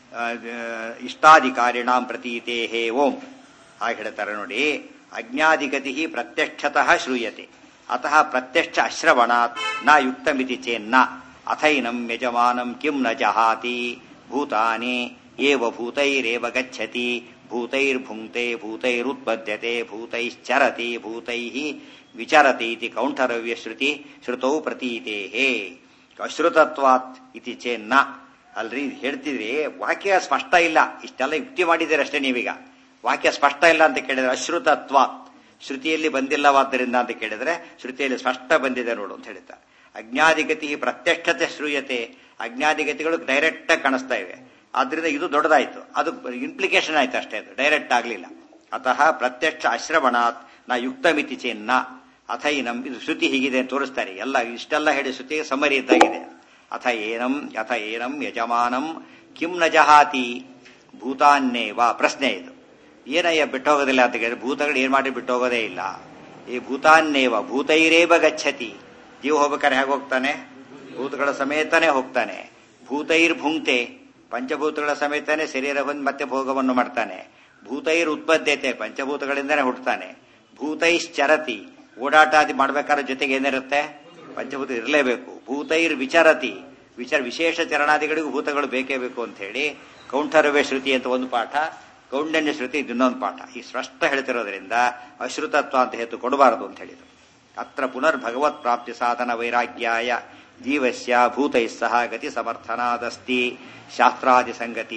S1: ಇಷ್ಟಾಧಿಕಾರಿಣಾಂ ಪ್ರತೀತೆ ಹೇ ಓಂ ಹಾಗೆ ಹೇಳ್ತಾರೆ ನೋಡಿ ಅಜ್ಞಾಧಿಗತಿ ಪ್ರತ್ಯಕ್ಷತಃ ಶ್ರೂಯತೆ ಅತಃ ಪ್ರತ್ಯಕ್ಷ ಅಶ್ರವಣಾತ್ ನ ಯುಕ್ತಮಿತಿ ಚೇನ್ನ ಅಥೈನಂ ಯಜಮಾನಂ ಕಿಂ ನ ಜಹಾತಿ ಭೂತಾನಿ ಏವ ಭೂತೈರೇವ ಗಚ್ಚತಿ ಭೂತೈರ್ಭುಂಕ್ತೆ ಭೂತೈರುತ್ಪದ್ಯತೆ ಭೂತೈಶ್ಚರತಿ ಭೂತೈಃ ವಿಚರತಿ ಇತಿ ಕೌಂಠರವ್ಯ ಶ್ರುತಿ ಶ್ರುತೌ ಪ್ರತೀತೇಹೇ ಅಶ್ರುತತ್ವಾತ್ ಇತಿ ಚೇನ್ನ ಅಲ್ರಿ ಇದ್ ಹೇಳ್ತಿದ್ರಿ ವಾಕ್ಯ ಸ್ಪಷ್ಟ ಇಲ್ಲ ಇಷ್ಟೆಲ್ಲ ಯುಕ್ತಿ ಮಾಡಿದ್ದೀರಿ ಅಷ್ಟೇ ನೀವೀಗ ವಾಕ್ಯ ಸ್ಪಷ್ಟ ಇಲ್ಲ ಅಂತ ಕೇಳಿದ್ರೆ ಅಶ್ರುತತ್ವಾತ್ ಶ್ರುತಿಯಲ್ಲಿ ಬಂದಿಲ್ಲವಾದ್ದರಿಂದ ಅಂತ ಕೇಳಿದ್ರೆ ಶ್ರುತಿಯಲ್ಲಿ ಸ್ಪಷ್ಟ ಬಂದಿದೆ ನೋಡು ಅಂತ ಹೇಳ್ತಾರೆ ಅಜ್ಞಾಧಿಗತಿ ಪ್ರತ್ಯಕ್ಷತೆ ಶ್ರೂಯತೆ ಅಜ್ಞಾಧಿಗತಿಗಳು ಡೈರೆಕ್ಟ್ ಆಗಿ ಕಾಣಿಸ್ತಾ ಇವೆ ಆದ್ರಿಂದ ಇದು ದೊಡ್ಡದಾಯ್ತು ಅದು ಇಂಪ್ಲಿಕೇಶನ್ ಆಯ್ತು ಅಷ್ಟೇ ಅದು ಡೈರೆಕ್ಟ್ ಆಗ್ಲಿಲ್ಲ ಅತಃ ಪ್ರತ್ಯಕ್ಷ ಅಶ್ರವಣಾತ್ ನಾ ಯುಕ್ತಮಿತಿ ಚೇನ್ನ ಅಥೈನಂ ಇದು ಶ್ರುತಿ ಹೀಗಿದೆ ಅಂತ ತೋರಿಸ್ತಾರೆ ಎಲ್ಲ ಇಷ್ಟೆಲ್ಲ ಹೇಳಿ ಶ್ರುತಿಗೆ ಸಮರಿ ಇದ್ದಾಗಿದೆ ಅಥ ಏನಂ ಅಥ ಏನಂ ಯಜಮಾನಂ ಕಿಂ ನ ಜಹಾತಿ ಭೂತಾನ್ನೇವ ಪ್ರಶ್ನೆ ಇದು ಏನಯ್ಯ ಬಿಟ್ಟೋಗೋದಿಲ್ಲ ಅಂತ ಕೇಳಿದ್ರೆ ಭೂತಗಳು ಏನ್ ಮಾಡಿ ಬಿಟ್ಟೋಗೋದೇ ಇಲ್ಲ ಈ ಭೂತಾನ್ನೇವ ಭೂತೈರೇವ ಗಚ್ಚತಿ ಜೀವ ಹೋಗ್ಬೇಕಾದ್ರೆ ಹೇಗೆ ಹೋಗ್ತಾನೆ ಭೂತಗಳ ಸಮೇತನೇ ಹೋಗ್ತಾನೆ ಭೂತೈರ್ ಭುಂಕ್ತೆ ಪಂಚಭೂತಗಳ ಸಮೇತನೇ ಶರೀರ ಬಂದು ಮತ್ತೆ ಭೋಗವನ್ನು ಮಾಡ್ತಾನೆ ಭೂತೈರ್ ಉತ್ಪದ್ಯತೆ ಪಂಚಭೂತಗಳಿಂದನೇ ಹುಟ್ಟುತ್ತಾನೆ ಭೂತೈಶ್ಚರತಿ ಓಡಾಟಾದಿ ಮಾಡ್ಬೇಕಾದ್ರೆ ಜೊತೆಗೆ ಏನಿರುತ್ತೆ ಪಂಚಭೂತ ಇರಲೇಬೇಕು ಭೂತೈರ್ ವಿಚರತಿ ವಿಚಾರ ವಿಶೇಷ ಚರಣಾದಿಗಳಿಗೂ ಭೂತಗಳು ಬೇಕೇ ಬೇಕು ಅಂತ ಹೇಳಿ ಕೌಂಠರವೇ ಶ್ರುತಿ ಅಂತ ಒಂದು ಪಾಠ ಕೌಂಡನ್ಯ ಶ್ರುತಿ ಇನ್ನೊಂದು ಪಾಠ ಈ ಸ್ಪಷ್ಟ ಹೇಳ್ತಿರೋದ್ರಿಂದ ಅಶ್ರುತತ್ವ ಅಂತ ಹೇತು ಕೊಡಬಾರದು ಅಂತ ಹೇಳಿದ್ರು ಅತ್ರ ಪುನರ್ ಭಗವತ್ ಪ್ರಾಪ್ತಿ ಸಾಧನ ವೈರಾಗ್ಯಾಯ ಜೀವಸ್ಯ ಭೂತೈ ಸಹ ಗತಿ ಸಮರ್ಥನಾದಸ್ತಿ ಶಾಸ್ತ್ರಾದಿ ಸಂಗತಿ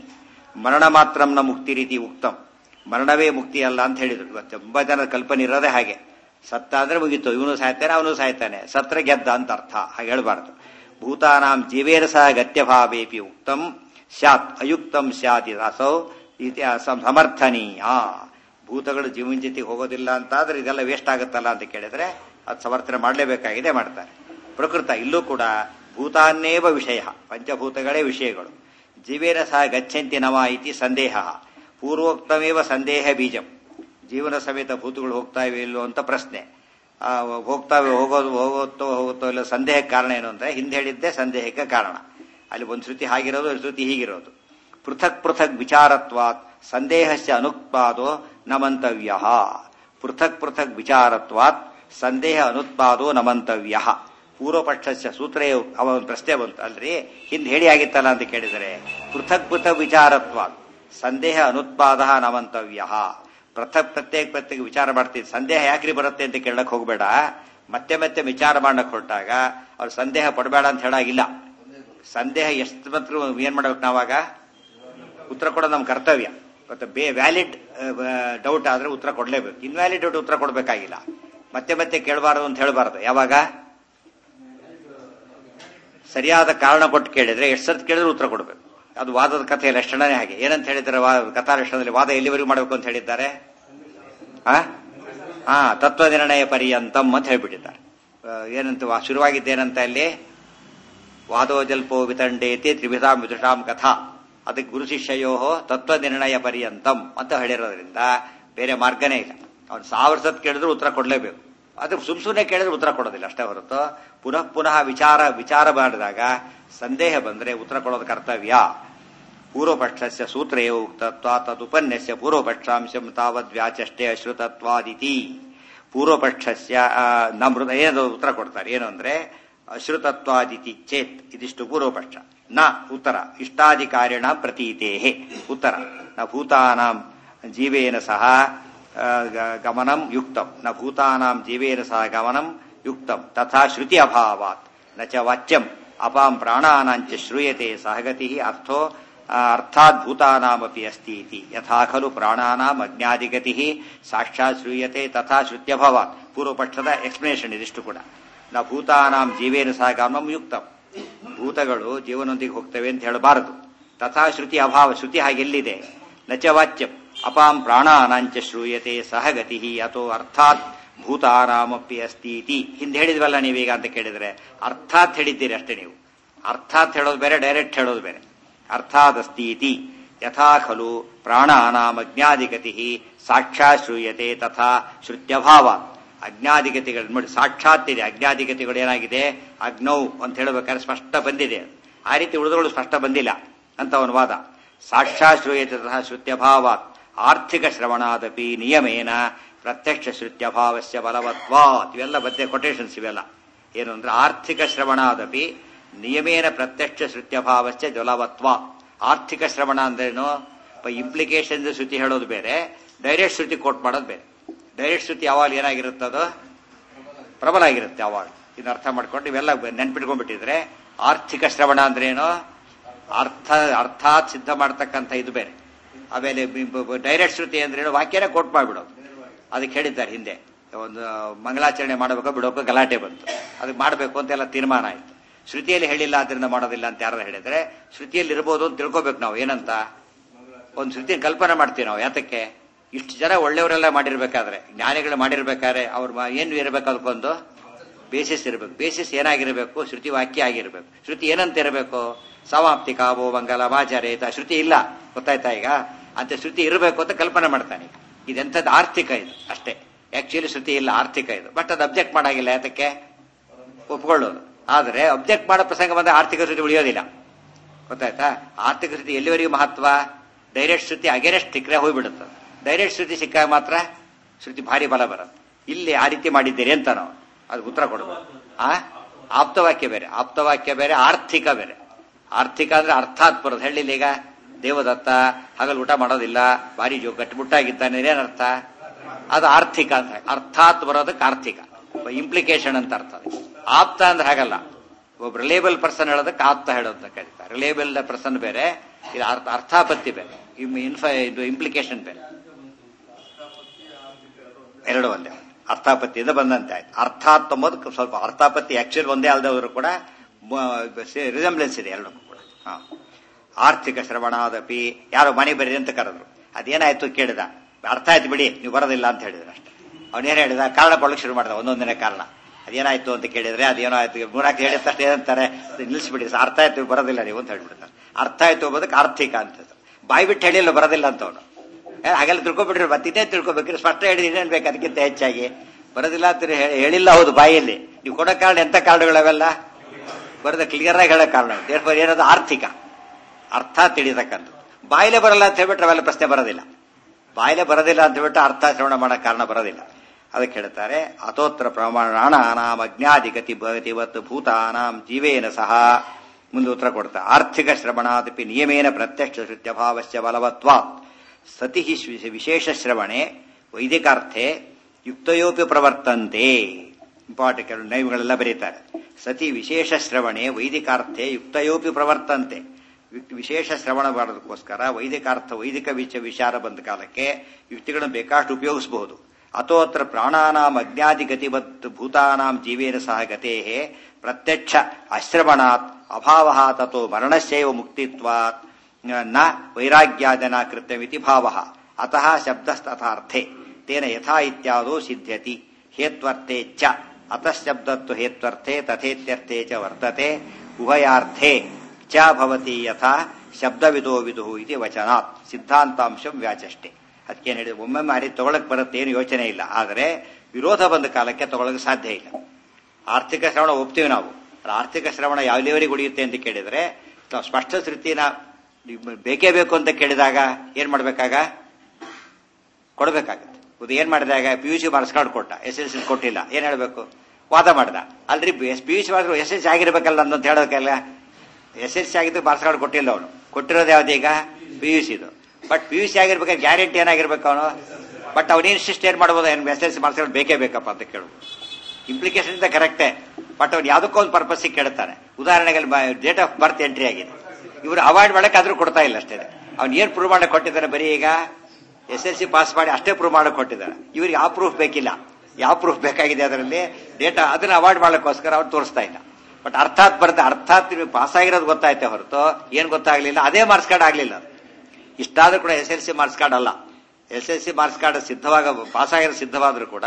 S1: ಮರಣ ಮಾತ್ರಂ ನ ಮುಕ್ತಿ ರೀತಿ ಉಕ್ತಂ ಮರಣವೇ ಮುಕ್ತಿ ಅಲ್ಲ ಅಂತ ಹೇಳಿದ್ರು ಇವತ್ತು ತುಂಬಾ ಜನ ಕಲ್ಪನೆ ಇರೋದೇ ಹಾಗೆ ಸತ್ತ ಅಂದ್ರೆ ಮುಗೀತು ಇವನು ಸಾಯ್ತಾನೆ ಅವನು ಸಾಯ್ತಾನೆ ಸತ್ರ ಗೆದ್ದ ಅಂತ ಅರ್ಥ ಹಾಗೆ ಹೇಳ್ಬಾರ್ದು ಭೂತಾನಾಂ ಜೀವೇನ ಸಹ ಗತ್ಯಭಾವೇಪಿ ಉಕ್ತಂ ಸ್ಯಾತ್ ಅಯುಕ್ತಂ ಸ್ಯಾತ್ ಅಸೌ ಇತಿ ಅಸಂ- ಸಮರ್ಥನೀಯ ಭೂತಗಳು ಜೀವನ ಜೊತೆಗೆ ಹೋಗೋದಿಲ್ಲ ಅಂತಾದ್ರೆ ಇದೆಲ್ಲ ವೇಸ್ಟ್ ಆಗುತ್ತಲ್ಲ ಅಂತ ಕೇಳಿದ್ರೆ ಅದು ಸಮರ್ಥನೆ ಮಾಡಲೇಬೇಕಾಗಿದೆ ಮಾಡ್ತಾರೆ ಪ್ರಕೃತ ಇಲ್ಲೂ ಕೂಡ ಭೂತಾನ್ನೇವ ವಿಷಯ ಪಂಚಭೂತಗಳೇ ವಿಷಯಗಳು ಜೀವೇನ ಸಹ ಗಚ್ಚಂತಿ ನವ ಇತಿ ಸಂದೇಹ ಪೂರ್ವೋಕ್ತಮೇವ ಸಂದೇಹ ಬೀಜಂ ಜೀವನ ಸಮೇತ ಭೂತಗಳು ಹೋಗ್ತಾ ಇವೆ ಇಲ್ಲೋ ಅಂತ ಪ್ರಶ್ನೆ ಆ, ಹೋಗ್ತಾವೆ ಹೋಗೋದು ಹೋಗುತ್ತೋ ಹೋಗುತ್ತೋ ಇಲ್ಲ ಸಂದೇಹಕ್ಕೆ ಕಾರಣ ಏನು ಅಂದ್ರೆ ಹಿಂದೆ ಹೇಳಿದ್ದೆ ಸಂದೇಹಕ್ಕೆ ಕಾರಣ ಅಲ್ಲಿ ಒಂದು ಶ್ರುತಿ ಹಾಗಿರೋದು ಒಂದು ಶ್ರುತಿ ಹೀಗಿರೋದು ಪೃಥಕ್ ಪೃಥಕ್ ವಿಚಾರತ್ವಾತ್ ಸಂದೇಹಸ್ಯ ಅನುತ್ಪಾದೋ ನ ಮಂತವ್ಯ ಪೃಥಕ್ ಪೃಥಕ್ ವಿಚಾರತ್ವಾತ್ ಸಂದೇಹ ಅನುತ್ಪಾದೋ ನ ಮಂತವ್ಯ ಪೂರ್ವಪಕ್ಷಸ್ಯ ಸೂತ್ರ ಅವ ಒಂದು ಪ್ರಶ್ನೆ ಬಂತು ಅಲ್ರಿ ಹಿಂದೆ ಹೇಳಿ ಆಗಿತ್ತಲ್ಲ ಅಂತ ಕೇಳಿದರೆ ಪೃಥಕ್ ಪೃಥಕ್ ವಿಚಾರತ್ವಾತ್ ಸಂದೇಹ ಅನುತ್ಪಾದ ನ ಮಂತವ್ಯ ಪೃಥಕ್ ಪ್ರತ್ಯೇಕ ಪ್ರತ್ಯೇಕ ವಿಚಾರ ಮಾಡ್ತಿದ್ ಸಂದೇಹ ಯಾಕ್ರಿ ಬರುತ್ತೆ ಅಂತ ಕೇಳಕ್ ಹೋಗ್ಬೇಡ ಮತ್ತೆ ಮತ್ತೆ ವಿಚಾರ ಮಾಡಕ್ ಹೊರಟಾಗ ಅವ್ರು ಸಂದೇಹ ಪಡಬೇಡ ಅಂತ ಹೇಳಾಗಿಲ್ಲ ಸಂದೇಹ ಎಷ್ಟು ಮಾತ್ರ ಏನ್ ಮಾಡ್ಬೇಕು ನಾವಾಗ ಉತ್ತರ ಕೊಡೋದು ನಮ್ಮ ಕರ್ತವ್ಯ ಮತ್ತೆ ಬೇ ವ್ಯಾಲಿಡ್ ಡೌಟ್ ಆದ್ರೆ ಉತ್ತರ ಕೊಡ್ಲೇಬೇಕು ಇನ್ವ್ಯಾಲಿಡ್ ಡೌಟ್ ಉತ್ತರ ಕೊಡ್ಬೇಕಾಗಿಲ್ಲ ಮತ್ತೆ ಮತ್ತೆ ಕೇಳಬಾರದು ಅಂತ ಹೇಳಬಾರದು ಯಾವಾಗ ಸರಿಯಾದ ಕಾರಣ ಕೊಟ್ಟು ಕೇಳಿದ್ರೆ ಎಷ್ಟು ಸರ್ತಿ ಕೇಳಿದ್ರೆ ಉತ್ತರ ಕೊಡಬೇಕು ಅದು ವಾದದ ಕಥೆಯ ಲಕ್ಷಣನೇ ಹಾಗೆ ಏನಂತ ಹೇಳಿದ್ದಾರೆ ವಾ- ಕಥಾ ಲಕ್ಷಣದಲ್ಲಿ ವಾದ ಎಲ್ಲಿವರೆಗೂ ಮಾಡಬೇಕು ಅಂತ ಹೇಳಿದ್ದಾರೆ ಆ ಹಾ ತತ್ವ ನಿರ್ಣಯ ಪರ್ಯಂತಂ ಅಂತ ಹೇಳ್ಬಿಟ್ಟಿದ್ದಾರೆ ಆ, ಏನಂತ ವಾ- ಶುರುವಾಗಿದ್ದೇನಂತ ಅಲ್ಲಿ ವಾದೋ ಜಲ್ಪೋ ವಿತಂಡೇತಿ ತ್ರಿವಿಧಾಂ ವಿದುಷಾಂ ಕಥಾ ಅದಕ್ಕೆ ಗುರು ಶಿಷ್ಯಯೋ ತತ್ವ ನಿರ್ಣಯ ಪರ್ಯಂತಂ ಅಂತ ಹೇಳಿರೋದ್ರಿಂದ ಬೇರೆ ಮಾರ್ಗನೇ ಇಲ್ಲ ಅವ್ನು ಸಾವಿರ ಸತ್ ಕೇಳಿದ್ರು ಉತ್ತರ ಕೊಡಲೇಬೇಕು ಅದು ಸುಮ್ ಸುಮ್ಮನೆ ಕೇಳಿದ್ರೆ ಉತ್ತರ ಕೊಡೋದಿಲ್ಲ ಅಷ್ಟೇ ಹೊರತು ಪುನಃ ಪುನಃ ವಿಚಾರ ವಿಚಾರ ಮಾಡಿದಾಗ ಸಂದೇಹ ಬಂದ್ರೆ ಉತ್ತರ ಕೊಡೋದು ಕರ್ತವ್ಯ ಪೂರ್ವಪಕ್ಷಸ್ಯ ಸೂತ್ರೇ ಉಕ್ತತ್ವ ತದುಪನ್ಯಸ್ಯ ಪೂರ್ವಪಕ್ಷಾಂಶಂ ತಾವದ್ ವ್ಯಾಚಷ್ಟೇ ಅಶ್ರುತತ್ವಾದಿತಿ ಪೂರ್ವಪಕ್ಷಸ್ಯ ಆ, ನಮೃತ ಏನದು ಉತ್ತರ ಕೊಡ್ತಾರೆ ಏನು ಅಂದ್ರೆ ಅಶ್ರುತತ್ವಾದಿತಿ ಚೇತ್ ಇದಿಷ್ಟು ಪೂರ್ವಪಕ್ಷ ನ ಉತ್ತರ ಇಷ್ಟಾಧಿಕಾರಿಣ ಪ್ರತೀತೇಹೆ ಉತ್ತರ ನ ಭೂತಾನಾಂ ಜೀವೇನ ಸಹ ಆ, ಗ- ಗಮನಂ ಯುಕ್ತಂ ನ ಭೂತಾನಾಂ ಜೀವೇನ ಸಹ ಗಮನಂ ಯುಕ್ತಂ ತಥಾ ಶ್ರುತಿ ಅಭಾವಾತ್ ನ ಚ ವಾಚ್ಯಂ ಅಪಾಂ ಪ್ರಾಣಾನಾಂಚ ಶ್ರೂಯತೆ ಸಹಗತಿ ಅರ್ಥೋ ಆ, ಅರ್ಥಾತ್ ಭೂತಾನಾಮಪಿ ಅಸ್ತಿ ಇತಿ ಯಥಾ ಖಲು ಪ್ರಾಣಾನಾಂ ಅಜ್ಞಾದಿಗತಿ ಸಾಕ್ಷಾತ್ ಶ್ರೂಯತೆ ತಥಾ ಶ್ರುತ್ಯಭಾವಾತ್ ಪೂರ್ವಪಕ್ಷದ ಎಕ್ಸ್ಪ್ಲನೇಷನ್ ಇದಿಷ್ಟು ಕೂಡ ನ ಭೂತಾನಾಂ ಜೀವೇನ ಸಹ ಗಮನಂ ಯುಕ್ತಂ ಭೂತಗಳು ಜೀವನೊಂದಿಗೆ ಹೋಗ್ತವೆ ಅಂತ ಹೇಳಬಾರದು ತಥಾ ಶ್ರುತಿ ಅಭಾವ ಶ್ರುತಿ ಹಾಗೆಲ್ಲಿದೆ ನಚ ವಾಚ್ಯಂ ಅಪಾಂ ಪ್ರಾಣಾನಾಂಚ ಶ್ರೂಯತೆ ಸಹಗತಿ ಅಥೋ ಅರ್ಥಾತ್ ಭೂತಾನಾಮಪ್ಪಿ ಅಸ್ತೀತಿ ಹಿಂದೆ ಹೇಳಿದ್ವಲ್ಲ ನೀವೀಗ ಅಂತ ಕೇಳಿದ್ರೆ ಅರ್ಥಾತ್ ಹೇಳಿದ್ದೀರಿ ಅಷ್ಟೇ ನೀವು ಅರ್ಥಾತ್ ಹೇಳೋದು ಬೇರೆ ಡೈರೆಕ್ಟ್ ಹೇಳೋದು ಬೇರೆ ಅರ್ಥಾದಸ್ತೀತಿ ಯಥಾ ಖಲು ಪ್ರಾಣಾನಾಮ ಅಜ್ಞಾದಿಗತಿ ಸಾಕ್ಷಾತ್ ಶ್ರೂಯತೆ ತಥಾ ಶ್ರುತ್ಯಭಾವ ಅಜ್ಞಾದಿಗತಿಗಳು ನೋಡಿ ಸಾಕ್ಷಾತ್ ಇದೆ ಅಜ್ಞಾದಿಗತಿಗಳು ಏನಾಗಿದೆ ಅಗ್ನೌ ಅಂತ ಹೇಳಬೇಕಾದ್ರೆ ಸ್ಪಷ್ಟ ಬಂದಿದೆ ಆ ರೀತಿ ಉಳಿದಗಳು ಸ್ಪಷ್ಟ ಬಂದಿಲ್ಲ ಅಂತ ಅವನ ವಾದ ಸಾಕ್ಷಾತ್ ಶ್ರೂಯತೆ ತಥಾ ಶ್ರುತ್ಯಭಾವಾತ್ ಆರ್ಥಿಕ ಶ್ರವಣಾದಪಿ ನಿಯಮೇನ ಪ್ರತ್ಯಕ್ಷ ಶ್ರುತ್ಯಭಾವಸ್ಯ ಬಲವತ್ವಾತ್ ಇವೆಲ್ಲ ಮಧ್ಯೆ ಕೊಟೇಶನ್ಸ್ ಇವೆಲ್ಲ ಏನು ಅಂದ್ರೆ ಆರ್ಥಿಕ ಶ್ರವಣಾದಪಿ ನಿಯಮೇನ ಪ್ರತ್ಯಕ್ಷ ಶ್ರುತ್ಯಭಾವಸ್ಯ ಜಲವತ್ವ ಆರ್ಥಿಕ ಶ್ರವಣ ಅಂದ್ರೇನು ಇಂಪ್ಲಿಕೇಶನ್ ಶ್ರುತಿ ಹೇಳೋದು ಬೇರೆ ಡೈರೆಕ್ಟ್ ಶ್ರುತಿ ಕೋಟ್ ಮಾಡೋದು ಬೇರೆ ಡೈರೆಕ್ಟ್ ಶ್ರುತಿ ಯಾವಾಗ ಏನಾಗಿರುತ್ತದೋ ಪ್ರಬಲ ಆಗಿರುತ್ತೆ ಯಾವಾಗ ಇದನ್ನ ಅರ್ಥ ಮಾಡ್ಕೊಂಡು ಇವೆಲ್ಲ ನೆನ್ಪಿಟ್ಕೊಂಡ್ಬಿಟ್ಟಿದ್ರೆ ಆರ್ಥಿಕ ಶ್ರವಣ ಅಂದ್ರೇನು ಅರ್ಥ ಅರ್ಥಾತ್ ಸಿದ್ಧ ಮಾಡ್ತಕ್ಕಂಥ ಇದು ಬೇರೆ ಆಮೇಲೆ ಡೈರೆಕ್ಟ್ ಶ್ರುತಿ ಅಂದ್ರೇನು ವಾಕ್ಯನೇ ಕೋಟ್ ಮಾಡ್ಬಿಡೋದು ಅದಕ್ಕೆ ಹೇಳಿದ್ದಾರೆ ಹಿಂದೆ ಒಂದು ಮಂಗಳಾಚರಣೆ ಮಾಡಬೇಕು ಬಿಡೋಕೆ ಗಲಾಟೆ ಬಂತು ಅದಕ್ಕೆ ಮಾಡಬೇಕು ಅಂತೆಲ್ಲ ತೀರ್ಮಾನ ಆಯ್ತು ಶ್ರುತಿಯಲ್ಲಿ ಹೇಳಿಲ್ಲ ಅದರಿಂದ ಮಾಡೋದಿಲ್ಲ ಅಂತ ಯಾರು ಹೇಳಿದ್ರೆ ಶ್ರುತಿಯಲ್ಲಿ ಇರ್ಬೋದು ಅಂತ ತಿಳ್ಕೊಬೇಕು ನಾವು ಏನಂತ ಒಂದು ಶ್ರುತಿ ಕಲ್ಪನೆ ಮಾಡ್ತೀವಿ ನಾವು ಯಾತಕ್ಕೆ ಇಷ್ಟು ಜನ ಒಳ್ಳೆಯವರೆಲ್ಲ ಮಾಡಿರ್ಬೇಕಾದ್ರೆ ಜ್ಞಾನಿಗಳು ಮಾಡಿರ್ಬೇಕಾದ್ರೆ ಅವ್ರ ಮ- ಏನು ಇರಬೇಕು ಅದಕ್ಕೊಂದು ಬೇಸಿಸ್ ಇರಬೇಕು ಬೇಸಿಸ್ ಏನಾಗಿರಬೇಕು ಶ್ರುತಿ ವಾಕ್ಯ ಆಗಿರ್ಬೇಕು ಶ್ರುತಿ ಏನಂತ ಇರಬೇಕು ಸಮಾಪ್ತಿ ಕಾವು ಮಂಗಲ ವಾಚಾರೇತ ಶ್ರುತಿ ಇಲ್ಲ ಗೊತ್ತಾಯ್ತಾ ಈಗ ಅಂತ ಶ್ರುತಿ ಇರಬೇಕು ಅಂತ ಕಲ್ಪನೆ ಮಾಡ್ತಾನೆ ಇದೆಂಥದ್ದು ಆರ್ಥಿಕ ಇದು ಅಷ್ಟೇ ಆಕ್ಚುಲಿ ಶ್ರುತಿ ಇಲ್ಲ ಆರ್ಥಿಕ ಇದು ಬಟ್ ಅದು ಅಬ್ಜೆಕ್ಟ್ ಮಾಡಾಗಿಲ್ಲ ಯಾತಕ್ಕೆ ಒಪ್ಕೊಳ್ಳೋದು ಆದ್ರೆ ಅಬ್ಜೆಕ್ಟ್ ಮಾಡೋ ಪ್ರಸಂಗ ಬಂದ ಆರ್ಥಿಕ ಶ್ರುತಿ ಉಳಿಯೋದಿಲ್ಲ ಗೊತ್ತಾಯ್ತಾ ಆರ್ಥಿಕ ಶ್ರುತಿ ಎಲ್ಲಿವರೆಗೂ ಮಹತ್ವ ಡೈರೆಕ್ಟ್ ಶ್ರುತಿ ಅಗೇನೆಸ್ಟ್ ಸಿಕ್ಕರೆ ಹೋಗ್ಬಿಡುತ್ತೆ ಡೈರೆಕ್ಟ್ ಶ್ರುತಿ ಸಿಕ್ಕಾಗ ಮಾತ್ರ ಶ್ರುತಿ ಭಾರಿ ಬಲ ಬರುತ್ತೆ ಇಲ್ಲಿ ಆ ರೀತಿ ಮಾಡಿದ್ದೀರಿ ಅಂತ ನಾವು ಅದು ಉತ್ತರ ಕೊಡಬೇಕು ಆ ಆಪ್ತವಾಕ್ಯ ಬೇರೆ ಆಪ್ತವಾಕ್ಯ ಬೇರೆ ಆರ್ಥಿಕ ಬೇರೆ ಆರ್ಥಿಕ ಅಂದ್ರೆ ಅರ್ಥಾತ್ ಬರೋದು ಹೇಳಿಲ್ಲ ಈಗ ದೇವದತ್ತ ಹಗಲು ಊಟ ಮಾಡೋದಿಲ್ಲ ಭಾರಿ ಜೋ ಗಟ್ಟಿಮುಟ್ಟಾಗಿದ್ದಾನೆ ಏನರ್ಥ ಅದು ಆರ್ಥಿಕ ಅಂತ ಅರ್ಥಾತ್ ಬರೋದಕ್ಕೆ ಆರ್ಥಿಕ ಇಂಪ್ಲಿಕೇಶನ್ ಅಂತ ಅರ್ಥ ಅದು. ಆಪ್ತ ಅಂದ್ರೆ ಹಾಗಲ್ಲ ಒಬ್ಬ ರಿಲೇಬಲ್ ಪರ್ಸನ್ ಹೇಳೋದಕ್ಕೆ ಆಪ್ತ ಹೇಳೋದು ಅಂತ ಕರೀತಾರೆ ರಿಲೇಬಲ್ ಪರ್ಸನ್ ಬೇರೆ ಇದು ಅರ್ಥ ಅರ್ಥಾಪತ್ತಿ ಬೇರೆ ಇಮ್- ಇನ್ಫ ಇದು ಇಂಪ್ಲಿಕೇಶನ್ ಬೇರೆ ಎರಡು ಒಂದೇ ಅರ್ಥಾಪತ್ತಿಯಿಂದ ಬಂದಂತೆ ಆಯ್ತು ಅರ್ಥಾತ್ ಎಂಬುದು ಸ್ವಲ್ಪ ಅರ್ಥಾಪತ್ತಿ ಆಕ್ಚುಲ್ ಒಂದೇ ಅಲ್ಲದವರು ಕೂಡ ರಿಸಂಬ್ಲೆನ್ಸ್ ಇದೆ ಎರಡಕ್ಕೂ ಕೂಡ ಹಾ ಆರ್ಥಿಕ ಶ್ರವಣಾದಪಿ ಯಾರೋ ಮನೆ ಬರ್ರಿ ಅಂತ ಕರೆದ್ರು ಅದೇನಾಯ್ತು ಕೇಳಿದ ಅರ್ಥ ಆಯ್ತು ಬಿಡಿ ನೀವು ಬರೋದಿಲ್ಲ ಅಂತ ಹೇಳಿದ್ರು ಅಷ್ಟೇ ಅವನೇನು ಹೇಳಿದ ಕಾರಣ ಕೊಡಕ್ಕೆ ಶುರು ಮಾಡಿದ ಒಂದೊಂದಿನ ಕಾರಣ ಅದೇನಾಯ್ತು ಅಂತ ಕೇಳಿದ್ರೆ ಅದೇನೋ ಆಯ್ತು ಮೂರಾಕ್ ಹೇಳಿದ ತಕ್ಷಣ ಏನಂತಾರೆ ನಿಲ್ಲಿಸ್ಬಿಡಿ ಸರ್ ಅರ್ಥ ಆಯ್ತು ಬರೋದಿಲ್ಲ ನೀವು ಅಂತ ಹೇಳ್ಬಿಡ್ತಾರೆ ಅರ್ಥ ಆಯ್ತು ಎಂಬುದಕ್ಕೆ ಆರ್ಥಿಕ ಅಂತ ಬಾಯಿ ಬಿಟ್ಟು ಹೇಳಿಲ್ಲ ಬರೋದಿಲ್ಲ ಅಂತ ಅವನು ಏ, ಹಾಗೆಲ್ಲ ತಿಳ್ಕೊಬಿಟ್ರೆ ಮತ್ತಿನ್ನೇ ತಿಳ್ಕೊಬೇಕ್ರಿ ಸ್ಪಷ್ಟ ಹೇಳಿ ಇನ್ನೇನ್ ಬೇಕು ಅದಕ್ಕಿಂತ ಹೆಚ್ಚಾಗಿ ಬರೋದಿಲ್ಲ ಅಂತ ಹೇಳಿ- ಹೇಳಿಲ್ಲ ಹೌದು ಬಾಯಲ್ಲಿ ನೀವು ಕೊಡೋ ಕಾರಣ ಎಂತ ಕಾರಣಗಳವೆಲ್ಲ ಬರದ ಕ್ಲಿಯರ್ ಆಗಿ ಹೇಳೋ ಕಾರಣ therefore ಏನದು ಆರ್ಥಿಕ ಅರ್ಥ ತಿಳಿತಕ್ಕಂಥದ್ದು ಬಾಯಿಲೆ ಬರಲ್ಲ ಅಂತ ಹೇಳ್ಬಿಟ್ರೆ ಅವೆಲ್ಲ ಪ್ರಶ್ನೆ ಬರೋದಿಲ್ಲ ಬಾಯಿಲೆ ಬರೋದಿಲ್ಲ ಅಂತ ಹೇಳ್ಬಿಟ್ಟು ಅರ್ಥ ಶ್ರವಣ ಮಾಡೋ ಕಾರಣ ಬರೋದಿಲ್ಲ ಅದಕ್ಕೆ ಹೇಳ್ತಾರೆ ಅತೋತ್ರ ಪ್ರಮಾಣಾನಾಂ ಅಜ್ಞಾಧಿಗತಿ ಭಗತಿವತ್ ಭೂತಾನಾಂ ಜೀವೇನ ಸಹ ಮುಂದೆ ಉತ್ತರ ಕೊಡ್ತಾ ಆರ್ಥಿಕ ಶ್ರವಣಾದಪಿ ನಿಯಮೇನ ಪ್ರತ್ಯಕ್ಷ ಶ್ರುತ್ಯಭಾವಸ್ಯ ಬಲವತ್ವಾತ್ ಸತಿ ವಿಶೇಷ ಶ್ರವಣೆ ವೈದಿಕಾರ್ಥೆ ಯುಕ್ತಯೋಪಿ ಪ್ರವರ್ತಂತೆ ಇಂಪಾರ್ಟೆಂಟ್ ಕೆಲವು ನೈವುಗಳೆಲ್ಲ ಬರೀತಾರೆ ಸತಿ ವಿಶೇಷ ಶ್ರವಣೆ ವೈದಿಕಾರ್ಥೆ ಯುಕ್ತಯೋಪಿ ಪ್ರವರ್ತಂತೆ ಯುಕ್- ವಿಶೇಷ ಶ್ರವಣ ಮಾಡೋದಕ್ಕೋಸ್ಕರ ವೈದಿಕಾರ್ಥ ವೈದಿಕ ವಿಚ ವಿಚಾರ ಬಂದ ಕಾಲಕ್ಕೆ ಯುಕ್ತಿಗಳನ್ನು ಬೇಕಾಷ್ಟು ಉಪಯೋಗಿಸಬಹುದು ಅಥೋತ್ರ ಪ್ರಾಣಾನಾಂ ಅಜ್ಞಾದಿ ಗತಿವತ್ ಭೂತಾನಾಂ ಜೀವೇನ ಸಹ ಗತೇ ಪ್ರತ್ಯಕ್ಷ ಅಶ್ರವಣಾತ್ ಅಭಾವ ತಥೋ ಮರಣಸ್ಯೈವ ಮುಕ್ತಿತ್ವಾತ್ ನ ವೈರಾಗ್ಯಾದನ ಕೃತ್ಯಮಿತಿ ಭಾವ ಅತಃ ಶಬ್ದಸ್ತಥಾರ್ಥೆ ತೇನ ಯಥಾ ಇತ್ಯಾದೋ ಸಿದ್ಧ್ಯತಿ ಹೇತ್ವರ್ಥೆ ಚ ಅತಃಶಬ್ದತ್ವ ಹೇತ್ವರ್ಥೆ ತಥೇತ್ಯರ್ಥೆ ಚ ವರ್ತತೆ ಉಭಯಾರ್ಥೆ ಚ ಭವತಿ ಯಥಾ ಶಬ್ದವಿದೋ ವಿದು ಇತಿ ವಚನಾತ್ ಸಿದ್ಧಾಂತಾಂಶಂ ವ್ಯಾಚಷ್ಟೆ ಅದಕ್ಕೆ ಹೇಳಿ ಒಮ್ಮೊಮ್ಮೆ ಆ ರೀತಿ ತಗೊಳಕ್ ಬರುತ್ತೆ ಏನು ಯೋಚನೆ ಇಲ್ಲ ಆದರೆ ವಿರೋಧ ಬಂದ ಕಾಲಕ್ಕೆ ತಗೊಳಕ್ ಸಾಧ್ಯ ಇಲ್ಲ ಆರ್ಥಿಕ ಶ್ರವಣ ಒಪ್ತೀವಿ ನಾವು ಆದ್ರೆ ಆರ್ಥಿಕ ಶ್ರವಣ ಯಾವ ಲೆವೆಲಿಗೆ ಉಳಿಯುತ್ತೆ ಅಂತ ಕೇಳಿದ್ರೆ ನಾವು ಸ್ಪಷ್ಟ ಶ್ರುತಿನ ಬೇಕೇ ಬೇಕು ಅಂತ ಕೇಳಿದಾಗ ಏನ್ ಮಾಡ್ಬೇಕಾಗ ಕೊಡ್ಬೇಕಾಗತ್ತೆ ಇದು ಏನ್ ಮಾಡಿದಾಗ P U C marks card ಕೊಟ್ಟ ಎಸ್ ಎಲ್ ಸಿ ಕೊಟ್ಟಿಲ್ಲ ಏನ್ ಹೇಳ್ಬೇಕು ವಾದ ಮಾಡ್ದ ಅಲ್ರಿ P U C marks S L C ಆಗಿರ್ಬೇಕಲ್ಲ ಅಂತ ಹೇಳೋದಕ್ಕೆಲ್ಲ ಎಸ್ ಎಲ್ ಸಿ ಆಗಿದ್ದು ಮಾರ್ಕ್ಸ್ ಕಾರ್ಡ್ ಕೊಟ್ಟಿಲ್ಲ ಅವನು ಕೊಟ್ಟಿರೋದು ಯಾವ್ದೀಗ ಪಿ ಯು ಸಿದು ಬಟ್ ಪಿ ಯು ಸಿ ಆಗಿರ್ಬೇಕಾದ್ರೆ ಗ್ಯಾರಂಟಿ ಏನಾಗಿರ್ಬೇಕು ಅವನು ಬಟ್ ಅವನೇನು ಇನ್ಸಿಸ್ಟ್ ಏನ್ ಮಾಡ್ಬೋದು ಏನು S L C marks card ಬೇಕೇ ಬೇಕಪ್ಪ ಅಂತ ಕೇಳು ಇಂಪ್ಲಿಕೇಶನ್ ಇಂದ ಕರೆಕ್ಟೇ ಬಟ್ ಅವ್ನು ಯಾವುದಕ್ಕೋ ಒಂದು ಪರ್ಪಸ್ಸಿಗೆ ಕೇಳ್ತಾನೆ ಉದಾಹರಣೆಗೆ ಡೇಟ್ ಆಫ್ ಬರ್ತ್ ಎಂಟ್ರಿ ಆಗಿದೆ ಇವರು ಅವಾಯ್ಡ್ ಮಾಡಕ್ಕೆ ಆದ್ರೂ ಕೊಡ್ತಾ ಇಲ್ಲ ಅಷ್ಟೇ ಅವ್ನು ಏನ್ ಪ್ರೂವ್ ಮಾಡಕ್ ಕೊಟ್ಟಿದ್ದಾನೆ ಬರೀ ಈಗ ಎಸ್ ಎಲ್ ಸಿ ಪಾಸ್ ಮಾಡಿ ಅಷ್ಟೇ ಪ್ರೂವ್ ಮಾಡಕ್ ಕೊಟ್ಟಿದ್ದಾರೆ ಇವ್ರಿಗೆ ಯಾವ ಪ್ರೂಫ್ ಬೇಕಿಲ್ಲ ಯಾವ ಪ್ರೂಫ್ ಬೇಕಾಗಿದೆ ಅದರಲ್ಲಿ ಡೇಟಾ ಅದನ್ನ ಅವಾಯ್ಡ್ ಮಾಡಕ್ಕೋಸ್ಕರ ಅವ್ರು ತೋರಿಸ್ತಾ ಇಲ್ಲ ಬಟ್ ಅರ್ಥಾತ್ ಬರುತ್ತೆ ಅರ್ಥಾತ್ ನೀವು ಪಾಸ್ ಆಗಿರೋದು ಗೊತ್ತಾಯ್ತೆ ಹೊರತು ಏನ್ ಗೊತ್ತಾಗ್ಲಿಲ್ಲ ಅದೇ ಮಾರ್ಕ್ಸ್ ಕಾರ್ಡ್ ಆಗ್ಲಿಲ್ಲ ಅದು. ಇಷ್ಟಾದ್ರೂ ಕೂಡ S L C marks card ಅಲ್ಲ S L C marks card ಸಿದ್ಧವಾಗ ಪಾಸ್ ಆಗಿರೋ ಸಿದ್ಧವಾದ್ರೂ ಕೂಡ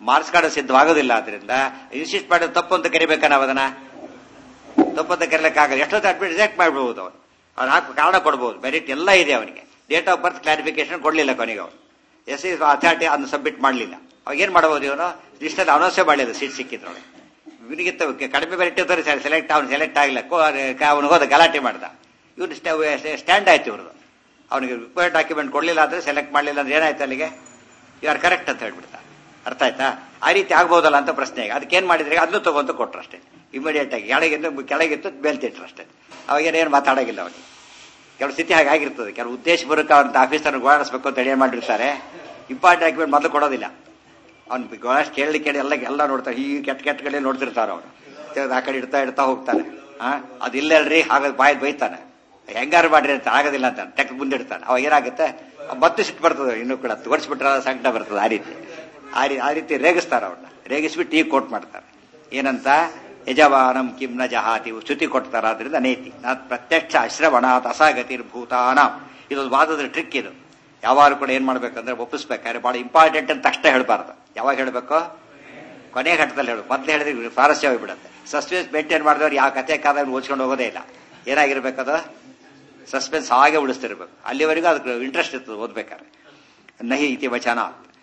S1: ಮಾರ್ಕ್ಸ್ ಕಾರ್ಡ್ ಸಿದ್ಧವಾಗೋದಿಲ್ಲ ಆದ್ರಿಂದ ಇನ್ಸಿಸ್ಟ್ ಮಾಡೋದು ತಪ್ಪು ಅಂತ ಕರಿಬೇಕಾ ನಾವು ಅದನ್ನ ತಪ್ಪು ಅಂತ ಕರೀಲಿಕ್ಕಾಗಲ್ಲ ಎಷ್ಟೊತ್ತು ಅಡ್ಮಿಟ್ ರಿಜೆಕ್ಟ್ ಮಾಡ್ಬೋದು ಅವನು ಅವ್ನು ಹಾಕಿ ಕಾರಣ ಕೊಡ್ಬೋದು ಮೆರಿಟ್ ಎಲ್ಲ ಇದೆ ಅವನಿಗೆ ಡೇಟ್ ಆಫ್ ಬರ್ತ್ ಕ್ಲಾರಿಫಿಕೇಶನ್ ಕೊಡ್ಲಿಲ್ಲ ಕೊನೆಗೆ ಅವನು ಎಸ್ ಎಸ್ ಅಥಾರಿಟಿ ಅದನ್ನು ಸಬ್ಮಿಟ್ ಮಾಡಲಿಲ್ಲ ಅವಾಗ ಏನ್ ಮಾಡಬಹುದು ಇವನು ಲಿಸ್ಟಲ್ಲಿ ಅನೌನ್ಸೇ ಮಾಡಲಿಲ್ಲ ಸೀಟ್ ಸಿಕ್ಕಿದ್ರೊಳಗೆ ಇವನಿಗಿಂತ ಕಡಿಮೆ ಮೆರಿಟ್ ಇದ್ದಾರೆ ಸರ್ ಸೆಲೆಕ್ಟ್ ಅವ್ನು ಸೆಲೆಕ್ಟ್ ಆಗಿಲ್ಲ ಅವನು ಹೋದ ಗಲಾಟೆ ಮಾಡ್ದ ಇವ್ನು ಸ್ಟ್ಯಾಂಡ್ ಆಯ್ತು ಇವ್ರದ್ದು ಅವನಿಗೆ ರಿಕ್ವೈರ್ಡ್ ಡಾಕ್ಯುಮೆಂಟ್ ಕೊಡ್ಲಿಲ್ಲ ಅಂದ್ರೆ ಸೆಲೆಕ್ಟ್ ಮಾಡಲಿಲ್ಲ ಅಂದ್ರೆ ಏನಾಯ್ತು ಅಲ್ಲಿಗೆ ಯು ಆರ್ ಕರೆಕ್ಟ್ ಅಂತ ಹೇಳ್ಬಿಡ್ತಾ ಅರ್ಥ ಆಯ್ತಾ ಆ ರೀತಿ ಆಗ್ಬೋದಲ್ಲ ಅಂತ ಪ್ರಶ್ನೆ ಈಗ ಅದಕ್ಕೆ ಏನ್ ಮಾಡಿದ್ರೆ ಅದನ್ನು ತಗೊಂತ ಕೊಟ್ರು ಅಷ್ಟೇ ಇಮಿಡಿಯೇಟ್ ಆಗಿ ಕೆಳಗಿಂದ ಕೆಳಗಿತ್ತು ಮೇಲ್ತಿಟ್ರು ಅಷ್ಟೇ ಅವಾಗ ಏನು ಮಾತಾಡೋಗಿಲ್ಲ ಅವನಿಗೆ ಕೆಲವು ಸ್ಥಿತಿ ಹಾಗಾಗಿರ್ತದೆ ಕೆಲವು ಉದ್ದೇಶಪೂರ್ವಕ ಅವ್ರ ಆಫೀಸರ್ ಓಡಾಡಿಸ್ಬೇಕು ಅಂತ ಹೇಳಿ ಏನ್ ಮಾಡಿರ್ತಾರೆ ಇಂಪಾರ್ಟೆಂಟ್ ಡಾಕ್ಯುಮೆಂಟ್ ಮೊದಲು ಕೊಡೋದಿಲ್ಲ ಅವ್ನು ಗೋಳಷ್ಟು ಕೇಳಿ ಕೇಳಿ ಎಲ್ಲ ಎಲ್ಲ ನೋಡ್ತಾರೆ ಈ ಕೆಟ್ಟ ಕೆಟ್ಟಗಳೇ ನೋಡ್ತಿರ್ತಾರ ಅವನು ತೆಗ್ದು ಆ ಕಡೆ ಇಡ್ತಾ ಇಡ್ತಾ ಹೋಗ್ತಾನೆ ಹಾ ಅದಿಲ್ಲಲ್ರಿ ಹಾಗಾಗಿ ಬಾಯ್ ಬೈತಾನೆ ಹೆಂಗಾರು ಮಾಡ್ರಿ ಅಂತ ಆಗೋದಿಲ್ಲ ಅಂತ ಟೆಕ್ ಮುಂದಿಡ್ತಾನೆ ಅವಾಗ ಏನಾಗುತ್ತೆ ಮತ್ತೆ ಸಿಟ್ಟು ಬರ್ತದೆ ಇನ್ನೂ ಕೂಡ ತೋರಿಸ್ಬಿಟ್ರೆ ಸಂಕಟ ಬರ್ತದೆ ಆ ರೀತಿ ಆ ರೀತಿ ಆ ರೀತಿ ರೇಗಿಸ್ತಾರ ಅವ್ರನ್ನ ರೇಗಿಸ್ಬಿಟ್ಟು ಈಗ ಕೋಟ್ ಮಾಡ್ತಾರೆ ಏನಂತ ಯಜಮಾನಂ ಕಿಂ ನ ಜಹಾತಿ ಶ್ರುತಿ ಕೊಡ್ತಾರ ಆದ್ರಿಂದ ನೇತಿ ನಾ ಪ್ರತ್ಯಕ್ಷ ಅಶ್ರವಣಾತ್ ಅಸಾಗತಿರ್ಭೂತಾನ ಇದೊಂದು ವಾದದ ಟ್ರಿಕ್ ಇದು ಯಾವಾಗ ಕೂಡ ಏನ್ ಮಾಡ್ಬೇಕಂದ್ರೆ ಒಪ್ಪಿಸ್ಬೇಕಾದ್ರೆ ಬಹಳ ಇಂಪಾರ್ಟೆಂಟ್ ಅಂತ ತಕ್ಷಣ ಹೇಳ್ಬಾರ್ದು ಯಾವಾಗ ಹೇಳ್ಬೇಕು ಕೊನೆ ಘಟ್ಟದಲ್ಲಿ ಹೇಳು ಮೊದ್ಲು ಹೇಳಿದ್ರೆ ಸ್ವಾರಸ್ಯ ಹೋಗ್ಬಿಡುತ್ತೆ ಸಸ್ಪೆನ್ಸ್ ಮೇಂಟೈನ್ ಮಾಡಿದವ್ರು ಯಾವ ಕಥೆ ಕಾದ ಓದ್ಕೊಂಡು ಹೋಗೋದೇ ಇಲ್ಲ ಏನಾಗಿರ್ಬೇಕದು ಸಸ್ಪೆನ್ಸ್ ಹಾಗೆ ಉಳಿಸ್ತಿರ್ಬೇಕು ಅಲ್ಲಿವರೆಗೂ ಅದಕ್ಕೆ ಇಂಟ್ರೆಸ್ಟ್ ಇರ್ತದೆ ಓದ್ಬೇಕಾದ್ರೆ ನಹಿ ಇತಿ ವಚನ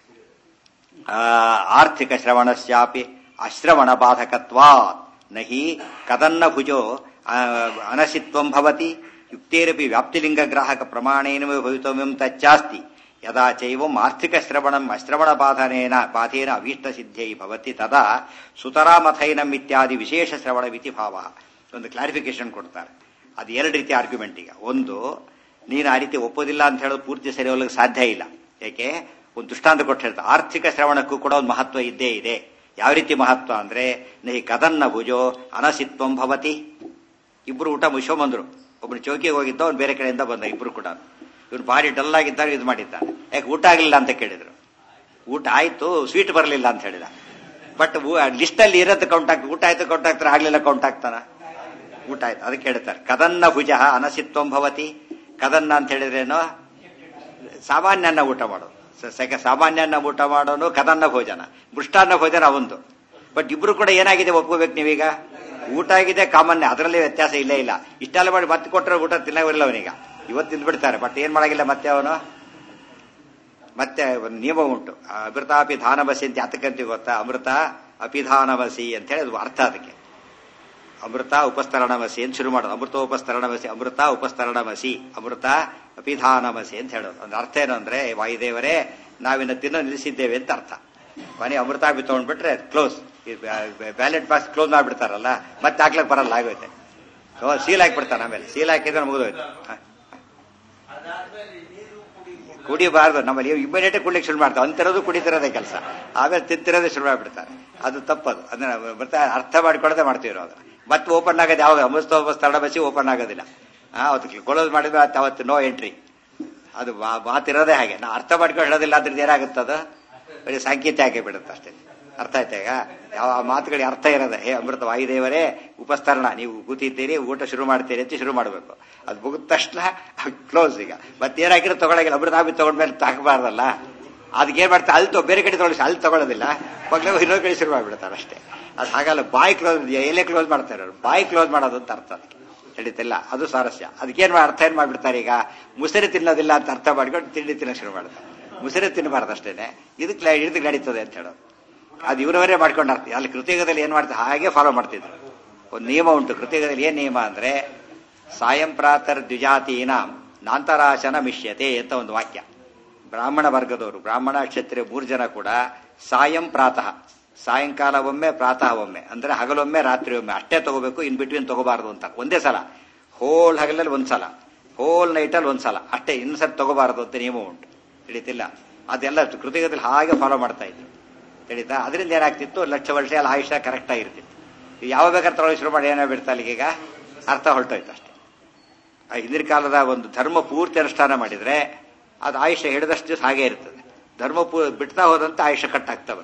S1: ಆರ್ಥಿಕ ಶ್ರವಣಸ್ಯಾಪಿ ಅಶ್ರವಣ ಬಾಧಕತ್ವಾತ್ ನಹಿ ಕದನ್ನ ಭುಜೋ ಅನಸಿತ್ವಂ ಭವತಿ ಯುಕ್ತೇರಪಿ ವ್ಯಾಪ್ತಿಲಿಂಗ ಗ್ರಾಹಕ ಪ್ರಮಾಣೇನ ಭವಿತವ್ಯಂ ತಚ್ಚಾಸ್ತಿ ಯದಾ ಚೈವಂ ಆರ್ಥಿಕ ಶ್ರವಣಂ ಅಶ್ರವಣ ಬಾಧನೇನ ಬಾಧೇನ ಅಭೀಷ್ಟ ಸಿದ್ಧೈ ಭವತಿ ತದಾ ಸುತರಾಮಥೈನಂ ಇತ್ಯಾದಿ ವಿಶೇಷ ಶ್ರವಣವಿತಿ ಭಾವ ಒಂದು ಕ್ಲಾರಿಫಿಕೇಶನ್ ಕೊಡ್ತಾರೆ ಅದು ಎರಡು ರೀತಿ ಆರ್ಗ್ಯುಮೆಂಟ್ ಈಗ ಒಂದು ನೀನು ಆ ರೀತಿ ಒಪ್ಪೋದಿಲ್ಲ ಅಂತ ಹೇಳೋದು ಪೂರ್ತಿ ಸರಿ ಹೋಗ್ಲಿಕ್ಕೆ ಸಾಧ್ಯ ಇಲ್ಲ ಯಾಕೆ ಒಂದು ದೃಷ್ಟಾಂತ ಕೊಟ್ಟು ಹೇಳ್ತಾರೆ ಆರ್ಥಿಕ ಶ್ರವಣಕ್ಕೂ ಕೂಡ ಒಂದು ಮಹತ್ವ ಇದ್ದೇ ಇದೆ ಯಾವ ರೀತಿ ಮಹತ್ವ ಅಂದ್ರೆ ನಹಿ ಕದನ್ನ ಭುಜೋ ಅನಸಿತ್ವಂ ಭವತಿ ಇಬ್ರು ಊಟ ಮುಗಿಸ್ಕೊಂಬಂದ್ರು ಒಬ್ರು ಚೌಕಿಗೆ ಹೋಗಿದ್ದ ಅವ್ನು ಬೇರೆ ಕಡೆಯಿಂದ ಬಂದ ಇಬ್ರು ಕೂಡ ಇವ್ನು ಭಾರಿ ಡಲ್ ಆಗಿದ್ದಾಗ ಇದು ಮಾಡಿದ್ದ ಯಾಕೆ ಊಟ ಆಗಲಿಲ್ಲ ಅಂತ ಕೇಳಿದ್ರು ಊಟ ಆಯ್ತು ಸ್ವೀಟ್ ಬರಲಿಲ್ಲ ಅಂತ ಹೇಳಿದ ಬಟ್ ಲಿಸ್ಟ್ ಅಲ್ಲಿ ಇರೋದು ಕೌಂಟ್ ಆಗ್ತದೆ ಊಟ ಆಯ್ತು ಕೌಂಟ್ ಆಗ್ತಾರೆ ಆಗ್ಲಿಲ್ಲ ಕೌಂಟ್ ಆಗ್ತಾನ ಊಟ ಆಯ್ತು ಅದಕ್ಕೆ ಹೇಳ್ತಾರೆ ಕದನ್ನ ಭುಜ ಅನಸಿತ್ವಂ ಭವತಿ ಕದನ್ನ ಅಂತ ಹೇಳಿದ್ರೇನು ಸಾಮಾನ್ಯನ ಊಟ ಮಾಡೋದು ಸೆಕೆ ಸಾಮಾನ್ಯನ ಊಟ ಮಾಡೋನು ಕದನ್ನ ಭೋಜನ ಮೃಷ್ಟಾನ್ನ ಭೋಜನ ಅವಂದು ಬಟ್ ಇಬ್ರು ಕೂಡ ಏನಾಗಿದೆ ಒಪ್ಕೋಬೇಕು ನೀವೀಗ ಊಟ ಆಗಿದೆ ಕಾಮನ್ಯ ಅದರಲ್ಲಿ ವ್ಯತ್ಯಾಸ ಇಲ್ಲೇ ಇಲ್ಲ ಇಷ್ಟೆಲ್ಲ ಮಾಡಿ ಮತ್ತೆ ಕೊಟ್ಟರೆ ಊಟ ತಿನ್ನೋರಿಲ್ಲ ಅವನೀಗ ಇವತ್ತು ತಿಂದ್ಬಿಡ್ತಾರೆ ಬಟ್ ಏನ್ ಮಾಡಾಗಿಲ್ಲ ಮತ್ತೆ ಅವನು ಮತ್ತೆ ಒಂದು ನಿಯಮ ಉಂಟು ಅಮೃತಾಪಿ ಧಾನಬಸಿ ಅಂತ ಯಾತಕ್ಕಂತ ಗೊತ್ತಾ ಅಮೃತ ಅಪಿಧಾನವಸಿ ಅಂತ ಹೇಳಿ ಅದು ಅರ್ಥ ಅದಕ್ಕೆ ಅಮೃತ ಉಪಸ್ತರಣಮಸಿ ಅಂತ ಶುರು ಮಾಡೋದು ಅಮೃತ ಉಪಸ್ತರಣಮಸಿ ಅಮೃತ ಉಪಸ್ತರಣಮಸಿ ಅಮೃತ ಅಪಿಧಾನಮಸಿ ಅಂತ ಹೇಳೋದು ಒಂದು ಅರ್ಥ ಏನು ಅಂದ್ರೆ ವಾಯುದೇವರೇ ನಾವಿನ್ನ ತಿನ್ನೋ ನಿಲ್ಲಿಸಿದ್ದೇವೆ ಅಂತ ಅರ್ಥ ಮನೆ ಅಮೃತಾಪಿ ತಗೊಂಡ್ಬಿಟ್ರೆ ಕ್ಲೋಸ್ ಬ್ಯಾಲೆಟ್ ಬಾಕ್ಸ್ ಕ್ಲೋಸ್ ಮಾಡ್ಬಿಡ್ತಾರಲ್ಲ ಮತ್ತೆ ಹಾಕ್ಲಕ್ ಬರಲ್ಲ ಆಗೋಯ್ತೆ ಸೀಲ್ ಹಾಕ್ಬಿಡ್ತಾನೆ ಆಮೇಲೆ ಸೀಲ್ ಹಾಕಿದ್ರೆ ಮುಗಿದೋಯ್ತು
S2: ಅದಾದ್ಮೇಲೆ ನೀರು ಕುಡಿ
S1: ಕುಡಿಬಾರ್ದು ನಮ್ಮಲ್ಲಿ ಇಮ್ಮಿಡಿಯೇಟ್ ಕುಡ್ಲಿಕ್ಕೆ ಶುರು ಮಾಡ್ತಾರೆ ಅಂತಿರೋದು ಕುಡಿತಿರೋದೇ ಕೆಲಸ ಆಮೇಲೆ ತಿಂತಿರೋದೇ ಶುರು ಮಾಡ್ಬಿಡ್ತಾರೆ ಅದು ತಪ್ಪದು ಅದನ್ನ ಮತ್ತೆ ಅರ್ಥ ಮಾಡ್ಕೊಳ್ಳೋದೇ ಮಾಡ್ತೀವಿ ನಾವು ಮತ್ತೆ ಓಪನ್ ಆಗೋದು ಯಾವಾಗ ಅಮೃತ ತರಣ ಬಸಿ ಓಪನ್ ಆಗೋದಿಲ್ಲ ಆ, ಅವತ್ತು ಕ್ಲೋಸ್ ಮಾಡಿದ್ರೆ ಅವತ್ತು- ಅವತ್ತು ನೋ ಎಂಟ್ರಿ ಅದು ಮಾ- ಮಾತಿರೋದೇ ಹಾಗೆ ನಾ ಅರ್ಥ ಮಾಡ್ಕೊಂಡು ಹೇಳೋದಿಲ್ಲ ಅದ್ರದ್ದು ಏನಾಗುತ್ತೆ ಅದು ಬರೀ ಸಾಂಕೇತಿಕ ಹಾಕಿ ಬಿಡುತ್ತೆ ಅಷ್ಟೇ ಅರ್ಥ ಆಯ್ತಾ ಈಗ ಯಾವ ಆ ಮಾತುಗಳಿಗೆ ಅರ್ಥ ಇರೋದೆ ಹೇ ಅಮೃತ ವಾಯುದೇವರೇ ಉಪಸ್ತರಣ ನೀವು ಕೂತಿದ್ದೀರಿ ಊಟ ಶುರು ಮಾಡ್ತೀರಿ ಅಂತ ಶುರು ಮಾಡಬೇಕು ಅದು ಮುಗಿದ ತಕ್ಷಣ ಕ್ಲೋಸ್ ಈಗ ಮತ್ತೆ ಏನಾಗಿರೋ ತಗೊಳಗಿಲ್ಲ ಅಮೃತ ಆಬಿ ತಗೊಂಡ್ಮೇಲೆ ತಾಕಬಾರ್ದಲ್ಲ ಅದಕ್ಕೆ ಏನ್ ಮಾಡ್ತಾರೆ ಅಲ್ಲಿ ತೊ- ಬೇರೆ ಕಡೆ ತಗೊಳ್ಳಿ ಅಲ್ಲಿ ತಗೊಳ್ಳೋದಿಲ್ಲ ಮಕ್ಕಳು ಇನ್ನೊಂದು ಕಡೆ ಶುರು ಮಾಡ್ಬಿಡ್ತಾರೆ ಅಷ್ಟೇ ಅದು ಹಾಗಲ್ಲ ಬಾಯಿ ಕ್ಲೋಸ್ ಎಲೆ ಕ್ಲೋಸ್ ಮಾಡ್ತಾರೆ ಅವ್ರು ಬಾಯಿ ಕ್ಲೋಸ್ ಮಾಡೋದು ಅಂತ ಅರ್ಥ ಅದಕ್ಕೆ ತಿಳಿತಿಲ್ಲ ಅದು ಸ್ವಾರಸ್ಯ ಅದಕ್ಕೇನ್ ಮಾ- ಅರ್ಥ ಏನ್ ಮಾಡ್ಬಿಡ್ತಾರೆ ಈಗ ಮುಸರಿ ತಿನ್ನೋದಿಲ್ಲ ಅಂತ ಅರ್ಥ ಮಾಡ್ಕೊಂಡು ತಿಂಡಿ ತಿನ್ನೋಕೆ ಶುರು ಮಾಡ್ತಾರೆ ಮುಸರಿ ತಿನ್ನಬಾರ್ದು ಅಷ್ಟೇನೆ ಇದಕ್ಕೆ ಹಿಡಿದು ನಡೀತದೆ ಅಂತ ಹೇಳೋದು ಅದು ಇವರವರೇ ಮಾಡ್ಕೊಂಡು ಅರ್ಥ ಅಲ್ಲಿ ಕೃತಿಗದಲ್ಲಿ ಏನ್ ಮಾಡ್ತಾರೆ ಹಾಗೆ ಫಾಲೋ ಮಾಡ್ತಿದ್ರು ಒಂದು ನಿಯಮ ಉಂಟು ಕೃತಿಗದಲ್ಲಿ ಏನ್ ನಿಯಮ ಅಂದ್ರೆ ಸಾಯಂ ಪ್ರಾತರ್ ದ್ವಿಜಾತೀನ ನಾಂತರಾಶನ ಮಿಷ್ಯತೆ ಅಂತ ಒಂದು ವಾಕ್ಯ ಬ್ರಾಹ್ಮಣ ವರ್ಗದವರು ಬ್ರಾಹ್ಮಣ ಕ್ಷತ್ರಿಯ ಮೂರು ಜನ ಕೂಡ ಸಾಯಂ ಪ್ರಾತಃ ಸಾಯಂಕಾಲ ಒಮ್ಮೆ ಪ್ರಾತಃ ಒಮ್ಮೆ ಅಂದ್ರೆ ಹಗಲೊಮ್ಮೆ ರಾತ್ರಿ ಒಮ್ಮೆ ಅಷ್ಟೇ ತಗೋಬೇಕು ಇನ್ ಬಿಟ್ವೀನ್ ತಗೋಬಾರದು ಅಂತ ಒಂದೇ ಸಲ ಹೋಲ್ ಹಗಲಲ್ಲಿ ಒಂದ್ಸಲ ಹೋಲ್ ನೈಟಲ್ಲಿ ಒಂದ್ಸಲ ಅಷ್ಟೇ ಇನ್ನೊಂದ್ಸಲ ತಗೋಬಾರದು ಅಂತ ನಿಯಮ ಉಂಟು ತಿಳಿತಿಲ್ಲ ಅದೆಲ್ಲ ಕೃತಿಗದಲ್ಲಿ ಹಾಗೆ ಫಾಲೋ ಮಾಡ್ತಾ ಇದ್ರು ತಿಳಿತಾ ಅದರಿಂದ ಏನಾಗ್ತಿತ್ತು ಲಕ್ಷ ವರ್ಷ ಎಲ್ಲ ಆಯುಷ್ಯ ಕರೆಕ್ಟ್ ಆಗಿರ್ತಿತ್ತು ಯಾವ ಬೇಕಾದ್ರೆ ತಗೊಳ್ಳೋ ಶುರು ಮಾಡಿ ಏನೋ ಬಿಡ್ತಾ ಈಗ ಅರ್ಥ ಹೊರಟೋಯ್ತು ಅಷ್ಟೇ ಆ ಹಿಂದಿನ ಕಾಲದ ಒಂದು ಧರ್ಮ ಪೂರ್ತಿ ಅನುಷ್ಠಾನ ಮಾಡಿದ್ರೆ ಅದು ಆಯುಷ್ಯ ಹಿಡಿದಷ್ಟು ದಿವಸ ಹಾಗೆ ಇರ್ತದೆ ಧರ್ಮ ಪೂ ಬಿಡ್ತಾ ಹೋದಂತೆ ಆಯುಷ್ಯ ಕಟ್ಟಾಗ್ತವೆ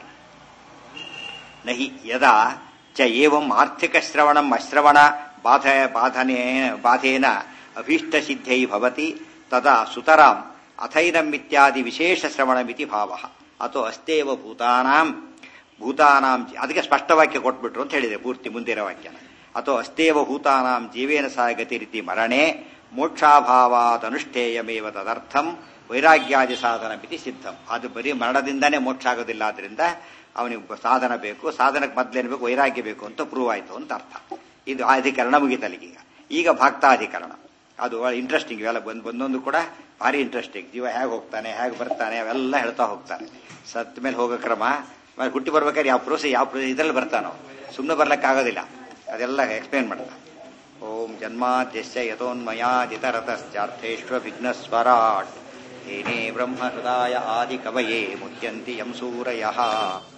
S1: ನಹಿ ಯದಾ ಚ ಏವಂ ಆರ್ಥಿಕ ಶ್ರವಣಂ ಅಶ್ರವಣ ಬಾಧ ಬಾಧನೆ ಬಾಧೇನ ಅಭೀಷ್ಟ ಸಿದ್ಧೈ ಭವತಿ ತದಾ ಸುತರಾಂ ಅಥೈನಂ ಇತ್ಯಾದಿ ವಿಶೇಷ ಶ್ರವಣಮಿತಿ ಭಾವ ಅಥೋ ಅಸ್ತೇವ ಭೂತಾನಾಂ ಭೂತಾನಾಂ ಜೀ- ಅದಕ್ಕೆ ಸ್ಪಷ್ಟ ವಾಕ್ಯ ಕೊಟ್ಬಿಟ್ರು ಅಂತ ಹೇಳಿದೆ ಪೂರ್ತಿ ಮುಂದಿನ ವಾಕ್ಯನ ಅಥವಾ ಅಸ್ತೇವ ಭೂತಾನಾಂ ಜೀವೇನ ಸಹ ಗತಿ ರೀತಿ ಮರಣೆ ಮೋಕ್ಷಾಭಾವಾತ್ ಅನುಷ್ಠೇಯಮೇವ ತದರ್ಥಂ ವೈರಾಗ್ಯಾದಿ ಸಾಧನ ಮಿತಿ ಸಿದ್ಧಂ ಅದು ಬರೀ ಮರಣದಿಂದಾನೇ ಮೋಕ್ಷ ಆಗೋದಿಲ್ಲ ಆದ್ರಿಂದ ಅವನಿಗೆ ಸಾಧನ ಬೇಕು ಸಾಧನಕ್ಕೆ ಮೊದಲೇನು ಬೇಕು ವೈರಾಗ್ಯ ಬೇಕು ಅಂತ ಪ್ರೂವ್ ಆಯಿತು ಅಂತ ಅರ್ಥ ಇದು ಆ ಅಧಿಕರಣ ಮುಗಿತಲ್ಲಿಗೀಗ ಈಗ ಭಕ್ತಾಧಿಕರಣ ಅದು ಇಂಟ್ರೆಸ್ಟಿಂಗ್ ಇವೆಲ್ಲ ಬಂದ್ ಒಂದೊಂದು ಕೂಡ ಭಾರಿ ಇಂಟ್ರೆಸ್ಟಿಂಗ್ ಜೀವ ಹೇಗೆ ಹೋಗ್ತಾನೆ ಹೇಗೆ ಬರ್ತಾನೆ ಅವೆಲ್ಲ ಹೇಳ್ತಾ ಹೋಗ್ತಾನೆ ಸತ್ ಮೇಲೆ ಹೋಗೋ ಕ್ರಮ ಆಮೇಲೆ ಹುಟ್ಟಿ ಬರ್ಬೇಕಾದ್ರೆ ಯಾವ ಪ್ರೋಸೆ ಯಾವ ಪ್ರೋಸೆ ಇದ್ರಲ್ಲಿ ಬರ್ತಾನೋ ಸುಮ್ಮನೆ ಬರ್ಲಿಕ್ಕಾಗೋದಿಲ್ಲ ಅದೆಲ್ಲ ಎಕ್ಸ್ಪ್ಲೇನ್ ಮಾಡ್ತಾನೆ ಓಂ ಜನ್ಮಾದ್ಯಸ್ಯ ಯಥೋನ್ಮಯಾದಿತರತಶ್ಚಾರ್ಥೇಶ್ವ ವಿಘ್ನಸ್ವರಾಟ್ ಏನೇ ಬ್ರಹ್ಮ ಹೃದಯ ಆದಿ ಕವಯೇ ಮುಹ್ಯಂತಿ ಯಂ ಸೂರಯಃ